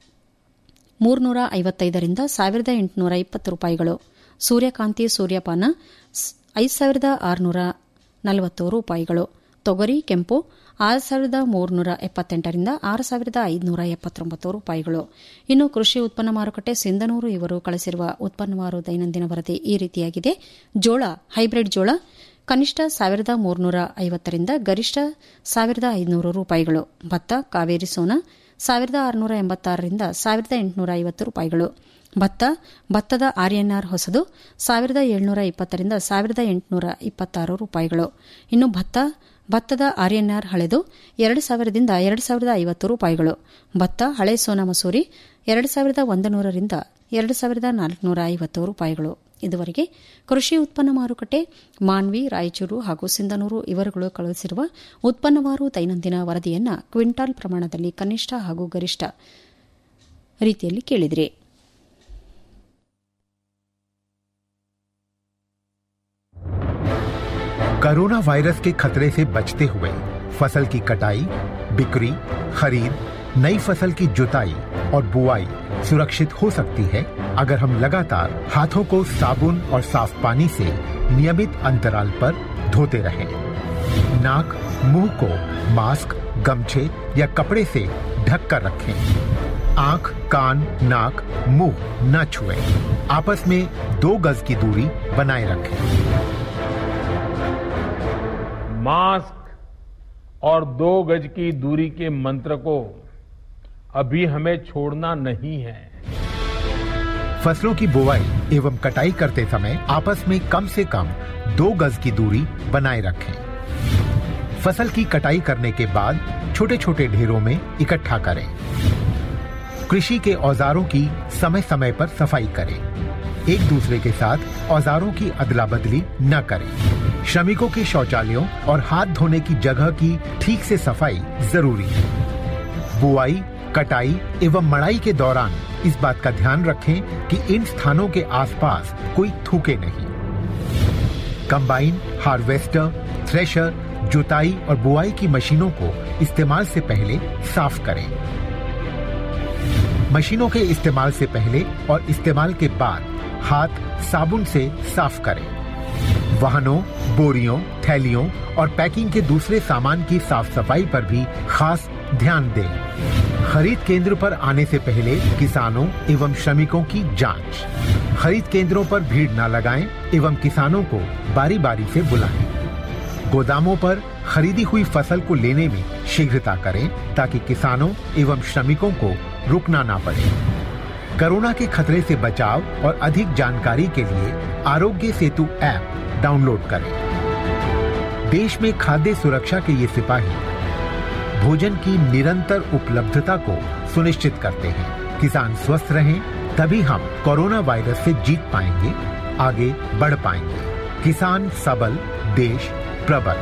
ಮೂರ್ನೂರ ಐವತ್ತೈದರಿಂದ ಸಾವಿರದ ಎಂಟುನೂರ ಇಪ್ಪತ್ತು ರೂಪಾಯಿಗಳು ಸೂರ್ಯಕಾಂತಿ ಸೂರ್ಯಪಾನ ಐದು ಸಾವಿರದ ಆರುನೂರ ನಲವತ್ತು ರೂಪಾಯಿಗಳು ತೊಗರಿ ಕೆಂಪು ಆರು ಸಾವಿರದ ಮೂರುನೂರ ಎಪ್ಪತ್ತೆಂಟರಿಂದ ಆರು ಸಾವಿರದ ಐದುನೂರ ಎಪ್ಪತ್ತೊಂಬತ್ತು ರೂಪಾಯಿಗಳು ಇನ್ನು ಕೃಷಿ ಉತ್ಪನ್ನ ಮಾರುಕಟ್ಟೆ ಸಿಂಧನೂರು ಇವರು ಕಳಿಸಿರುವ ಉತ್ಪನ್ನವಾರು ದೈನಂದಿನ ವರದಿ ಈ ರೀತಿಯಾಗಿದೆ ಜೋಳ ಹೈಬ್ರಿಡ್ ಜೋಳ ಕನಿಷ್ಠ ಸಾವಿರದ ಮೂರುನೂರ ಐವತ್ತರಿಂದ ಗರಿಷ್ಠ ಸಾವಿರದ ಐದುನೂರು ರೂಪಾಯಿಗಳು ಭತ್ತ ಕಾವೇರಿ ಸೋನಾ ಸಾವಿರದ ಆರುನೂರ ಎಂಬತ್ತಾರರಿಂದ ಸಾವಿರದ ಎಂಟುನೂರ ಐವತ್ತು ರೂಪಾಯಿಗಳು ಭತ್ತ ಭತ್ತದ ಆರ್ಎನ್ಆರ್ ಹೊಸದು ಸಾವಿರದ ಏಳ್ನೂರ ಇಪ್ಪತ್ತರಿಂದ ಸಾವಿರದ ಎಂಟುನೂರ ಇಪ್ಪತ್ತಾರು ರೂಪಾಯಿಗಳು ಇನ್ನು ಭತ್ತ ಭತ್ತದ ಆರ್ಎನ್ಆರ್ ಹಳೆದು ಎರಡು ಸಾವಿರದಿಂದ ಎರಡು ಸಾವಿರದ ಐವತ್ತು ರೂಪಾಯಿಗಳು ಭತ್ತ ಹಳೆ ಸೋನಾ ಮಸೂರಿ ಎರಡು ಸಾವಿರದ ಒಂದು ನೂರರಿಂದ ಎರಡು ಸಾವಿರದ ನಾಲ್ಕುನೂರ ಐವತ್ತು ರೂಪಾಯಿಗಳು ಇದುವರೆಗೆ ಕೃಷಿ ಉತ್ಪನ್ನ ಮಾರುಕಟ್ಟೆ ಮಾನ್ವಿ ರಾಯಚೂರು ಹಾಗೂ ಸಿಂಧನೂರು ಇವರುಗಳು ಕಳುಹಿಸಿರುವ ಉತ್ಪನ್ನವಾರು ದೈನಂದಿನ ವರದಿಯನ್ನು ಕ್ವಿಂಟಾಲ್ ಪ್ರಮಾಣದಲ್ಲಿ ಕನಿಷ್ಠ ಹಾಗೂ ಗರಿಷ್ಠ ರೀತಿಯಲ್ಲಿ ಕೇಳಿದಿರಿ
कोरोना वायरस के खतरे से बचते हुए फसल की कटाई बिक्री खरीद नई फसल की जुताई और बुआई सुरक्षित हो सकती है अगर हम लगातार हाथों को साबुन और साफ पानी से नियमित अंतराल पर धोते रहें। नाक मुंह को मास्क गमछे या कपड़े से ढक कर रखें आंख कान नाक मुंह न छुएं। आपस में दो गज की दूरी बनाए रखें
मास्क और दो गज की दूरी के मंत्र को अभी हमें छोड़ना नहीं है
फसलों की बुवाई एवं कटाई करते समय आपस में कम से कम दो गज की दूरी बनाए रखें फसल की कटाई करने के बाद छोटे छोटे ढेरों में इकट्ठा करें कृषि के औजारों की समय समय पर सफाई करें एक दूसरे के साथ औजारों की अदला बदली न करें श्रमिकों के शौचालयों और हाथ धोने की जगह की ठीक से सफाई जरूरी है बुआई कटाई एवं मड़ाई के दौरान इस बात का ध्यान रखें कि इन स्थानों के आसपास कोई थूके नहीं कंबाइन हार्वेस्टर थ्रेशर जुताई और बुआई की मशीनों को इस्तेमाल से पहले साफ करें मशीनों के इस्तेमाल से पहले और इस्तेमाल के बाद हाथ साबुन से साफ करें वाहनों बोरियों थैलियों और पैकिंग के दूसरे सामान की साफ सफाई पर भी खास ध्यान दें खरीद केंद्र पर आने से पहले किसानों एवं श्रमिकों की जांच खरीद केंद्रों पर भीड़ न लगाएं एवं किसानों को बारी बारी से बुलाएं गोदामों पर खरीदी हुई फसल को लेने में शीघ्रता करें ताकि किसानों एवं श्रमिकों को रुकना ना पड़े कोरोना के खतरे से बचाव और अधिक जानकारी के लिए आरोग्य सेतु ऐप डाउनलोड करें देश में खाद्य सुरक्षा के ये सिपाही भोजन की निरंतर उपलब्धता को सुनिश्चित करते हैं किसान स्वस्थ रहें तभी हम कोरोना वायरस से जीत पाएंगे आगे बढ़ पाएंगे किसान सबल देश प्रबल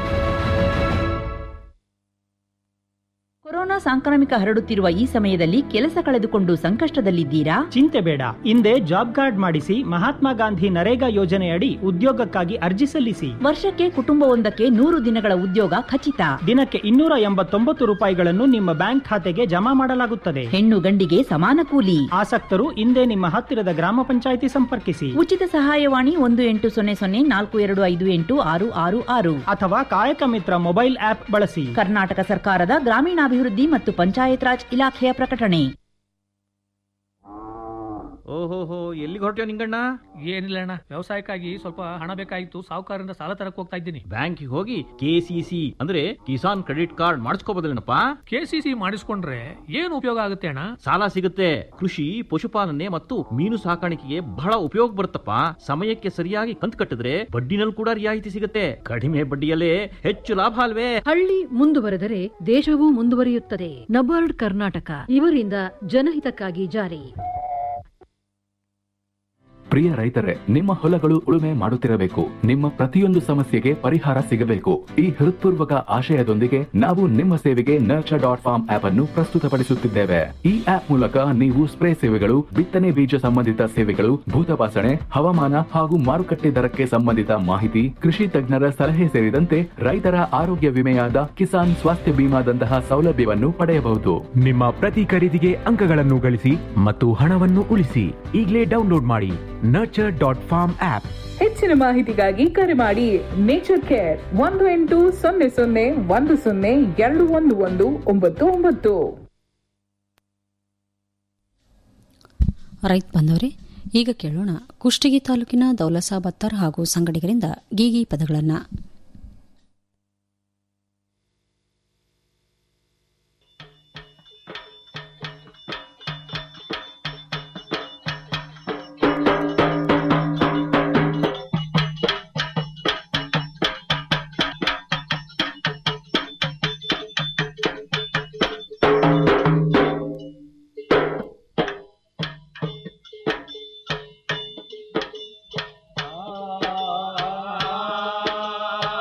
ಕೊರೋನಾ ಸಾಂಕ್ರಾಮಿಕ ಹರಡುತ್ತಿರುವ ಈ ಸಮಯದಲ್ಲಿ ಕೆಲಸ ಕಳೆದುಕೊಂಡು ಸಂಕಷ್ಟದಲ್ಲಿದ್ದೀರಾ
ಚಿಂತೆ ಬೇಡ ಹಿಂದೆ ಜಾಬ್ ಕಾರ್ಡ್ ಮಾಡಿಸಿ ಮಹಾತ್ಮ ಗಾಂಧಿ ನರೇಗಾ ಯೋಜನೆಯಡಿ ಉದ್ಯೋಗಕ್ಕಾಗಿ ಅರ್ಜಿ ಸಲ್ಲಿಸಿ
ವರ್ಷಕ್ಕೆ ಕುಟುಂಬವೊಂದಕ್ಕೆ ನೂರು ದಿನಗಳ ಉದ್ಯೋಗ ಖಚಿತ
ದಿನಕ್ಕೆ ಇನ್ನೂರ ಎಂಬತ್ತೊಂಬತ್ತು ರೂಪಾಯಿಗಳನ್ನು ನಿಮ್ಮ ಬ್ಯಾಂಕ್ ಖಾತೆಗೆ ಜಮಾ ಮಾಡಲಾಗುತ್ತದೆ
ಹೆಣ್ಣು ಗಂಡಿಗೆ ಸಮಾನ ಕೂಲಿ
ಆಸಕ್ತರು ಹಿಂದೆ ನಿಮ್ಮ ಹತ್ತಿರದ ಗ್ರಾಮ ಪಂಚಾಯಿತಿ ಸಂಪರ್ಕಿಸಿ
ಉಚಿತ ಸಹಾಯವಾಣಿ ಒಂದು ಎಂಟು ಸೊನ್ನೆ ಸೊನ್ನೆ ನಾಲ್ಕು ಎರಡು ಐದು ಎಂಟು ಆರು ಆರು ಆರು
ಅಥವಾ ಕಾಯಕ ಮಿತ್ರ ಮೊಬೈಲ್ ಆಪ್ ಬಳಸಿ
ಕರ್ನಾಟಕ ಸರ್ಕಾರದ ಗ್ರಾಮೀಣಾಭಿವೃದ್ಧಿ ಮತ್ತು ಪಂಚಾಯತ್ ರಾಜ್ ಇಲಾಖೆಯ ಪ್ರಕಟಣೆ
ಓಹೋಹೋ ಎಲ್ಲಿಗೆ ಹೊರಟ್ಯೋ ನಿಂಗಣ್ಣ
ಏನಿಲ್ಲ ಅಣ್ಣ ವ್ಯವಸಾಯಕ್ಕಾಗಿ ಸ್ವಲ್ಪ ಹಣ ಬೇಕಾಗಿತ್ತು ಸಾಹುಕಾರರಿಂದ ಸಾಲ ತರಕ್ ಹೋಗ್ತಾ ಇದ್ದೀನಿ
ಬ್ಯಾಂಕಿಗೆ ಹೋಗಿ ಕೆಸಿಸಿ ಅಂದ್ರೆ ಕಿಸಾನ್ ಕ್ರೆಡಿಟ್ ಕಾರ್ಡ್ ಮಾಡಿಸ್ಕೋಬೋದಲ್ಲೇನಪ್ಪ
ಕೆಸಿಸಿ ಮಾಡಿಸ್ಕೊಂಡ್ರೆ ಏನು ಉಪಯೋಗ ಆಗುತ್ತೆ ಅಣ್ಣ
ಸಾಲ ಸಿಗುತ್ತೆ ಕೃಷಿ ಪಶುಪಾಲನೆ ಮತ್ತು ಮೀನು ಸಾಕಾಣಿಕೆಗೆ ಬಹಳ ಉಪಯೋಗ ಬರುತ್ತಪ್ಪ ಸಮಯಕ್ಕೆ ಸರಿಯಾಗಿ ಕಂತು ಕಟ್ಟಿದ್ರೆ ಬಡ್ಡಿನಲ್ಲಿ ಕೂಡ ರಿಯಾಯಿತಿ ಸಿಗುತ್ತೆ ಕಡಿಮೆ ಬಡ್ಡಿಯಲ್ಲೇ ಹೆಚ್ಚು ಲಾಭ ಅಲ್ವೇ
ಹಳ್ಳಿ ಮುಂದುವರೆದರೆ ದೇಶವೂ ಮುಂದುವರಿಯುತ್ತದೆ ನಬಾರ್ಡ್ ಕರ್ನಾಟಕ ಇವರಿಂದ ಜನಹಿತಕ್ಕಾಗಿ ಜಾರಿ
ಪ್ರಿಯ ರೈತರೇ ನಿಮ್ಮ ಹೊಲಗಳು ಉಳುಮೆ ಮಾಡುತ್ತಿರಬೇಕು ನಿಮ್ಮ ಪ್ರತಿಯೊಂದು ಸಮಸ್ಯೆಗೆ ಪರಿಹಾರ ಸಿಗಬೇಕು ಈ ಹೃತ್ಪೂರ್ವಕ ಆಶಯದೊಂದಿಗೆ ನಾವು ನಿಮ್ಮ ಸೇವೆಗೆ ನರ್ಚರ್ ಡಾಟ್ ಫಾರ್ಮ್ ಆಪ್ ಅನ್ನು ಪ್ರಸ್ತುತಪಡಿಸುತ್ತಿದ್ದೇವೆ ಈ ಆಪ್ ಮೂಲಕ ನೀವು ಸ್ಪ್ರೇ ಸೇವೆಗಳು ಬಿತ್ತನೆ ಬೀಜ ಸಂಬಂಧಿತ ಸೇವೆಗಳು ಭೂತಪಾಸಣೆ ಹವಾಮಾನ ಹಾಗೂ ಮಾರುಕಟ್ಟೆ ದರಕ್ಕೆ ಸಂಬಂಧಿತ ಮಾಹಿತಿ ಕೃಷಿ ತಜ್ಞರ ಸಲಹೆ ಸೇರಿದಂತೆ ರೈತರ ಆರೋಗ್ಯ ವಿಮೆಯಾದ ಕಿಸಾನ್ ಸ್ವಾಸ್ಥ್ಯ ಬಿಮಾದಂತಹ ಸೌಲಭ್ಯವನ್ನು ಪಡೆಯಬಹುದು
ನಿಮ್ಮ ಪ್ರತಿ ಖರೀದಿಗೆ ಅಂಕಗಳನ್ನು ಗಳಿಸಿ ಮತ್ತು ಹಣವನ್ನು ಉಳಿಸಿ ಈಗಲೇ ಡೌನ್ಲೋಡ್ ಮಾಡಿ ನರ್ಚರ್ ಡಾಟ್ ಫಾರ್ಮ್ ಆಪ್
ಹೆಚ್ಚಿನ ಮಾಹಿತಿಗಾಗಿ ಕರೆ ಮಾಡಿ ನೇಚರ್ ಕೇರ್ ಒಂದು ಎಂಟು ಸೊನ್ನೆ ಸೊನ್ನೆ ಒಂದು ಸೊನ್ನೆ ಎರಡು ಒಂದು ಒಂದು ಒಂಬತ್ತು ಒಂಬತ್ತು
ರೈತ ಬಂದವರೇ ಈಗ ಕೇಳೋಣ ಕುಷ್ಟಗಿ ತಾಲೂಕಿನ ದೌಲಸಾ ಬತ್ತರ್ ಹಾಗೂ ಸಂಗಡಿಗರಿಂದ ಗೀಗಿ ಪದಗಳನ್ನು
ಆ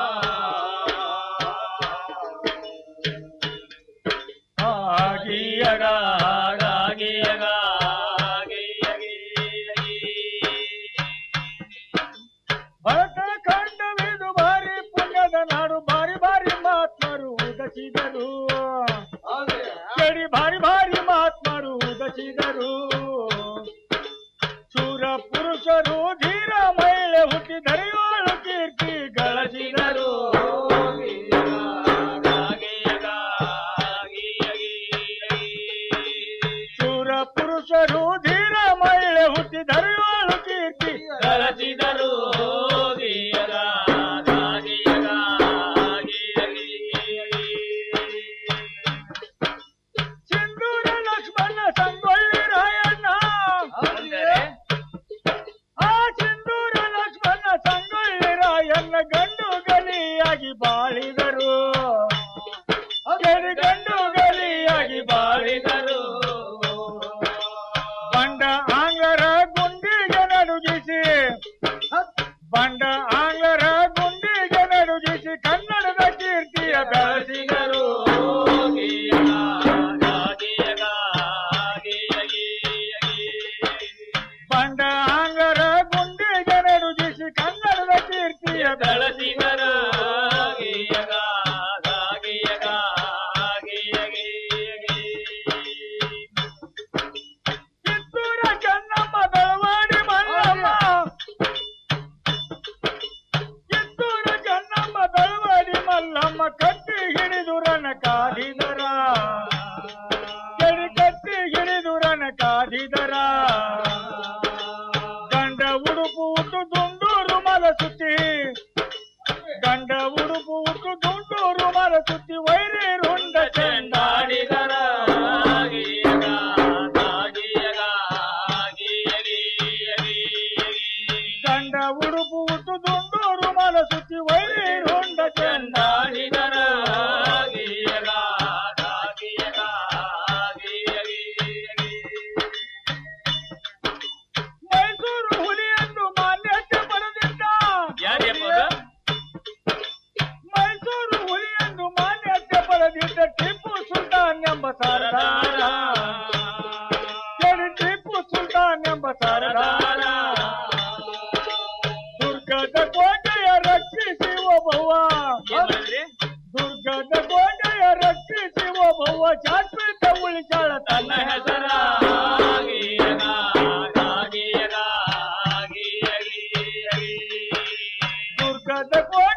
ಆಂಗ್ಲರ ಗುಂಡಿಗೆ ನಡುಗಿಸಿ ಕನ್ನಡದ ಕೀರ್ತಿಯ ಬೆಳೆಸಿದರು ಬಂಡ ಆಂಗ್ಲರ ಗುಂಡಿಗೆ ನಡುಗಿಸಿ ಕನ್ನಡದ ಕೀರ್ತಿಯ ಬೆಳೆಸಿದರು ಕಿತ್ತೂರ ಚೆನ್ನಮ್ಮ ಬೆಳವಾಡಿ ಮಲ್ಲಮ್ಮ ಕಿತ್ತೂರ ಚೆನ್ನಮ್ಮ ಬೆಳವಾಡಿ ಮಲ್ಲಮ್ಮ ಕಟ್ಟಿ ಹಿಡಿದು ರನ ಕಾದಿದರ ಕೆಡಿ ಕಟ್ಟಿ ಹಿಡಿದು ರನ ಕಾದಿದರ ಗಂಡ ಉಡುಪು ಉಟ್ಟು ದುಂಡೂರು ಮಲ ಸುತ್ತಿ ಗಂಡ ಉಡುಪು ಉಟ್ಟು ದುಂಡೂರು ಮಲ ಸುತ್ತಿ ವೈರಿ ರುಂಡ ಚೆಂಡಾಡಿದರ ಗಂಡ ಉಡುಪು ಉಟ್ಟು ದುಂಡೂರು ಮಲ ಸುತ್ತಿ ವೈರಿ ರುಂಡ ಚೆಂಡಾಡಿದರ ಮೈಸೂರು ಹುಲಿಯೆಂದು ಮಾನ್ಯತೆ ಪಡೆದಿದ್ದ ಮೈಸೂರು ಹುಲಿಯೆಂದು ಮಾನ್ಯತೆ ಪಡೆದಿದ್ದ ಟಿಪ್ಪು ಸುಲ್ತಾನ್ ಎಂಬ ಸರದಾರ ಕೇಳಿ ಟಿಪ್ಪು ಸುಲ್ತಾನ್ ಎಂಬ ಸರದಾರ ದುರ್ಗದ ಕೋಟೆಯ ರಕ್ಷಿಸಿ ಒಬ್ಬವ್ವ ದುರ್ಗದ ಕೋಟೆಯ ರಕ್ಷಿಸಿ ಒಬ್ಬವ್ವ ಶಾಶ್ವತ ಉಳಿಸಾಳ ತನ್ನ ಹೆಸರ ದುರ್ಗದ ಕೋಟೆ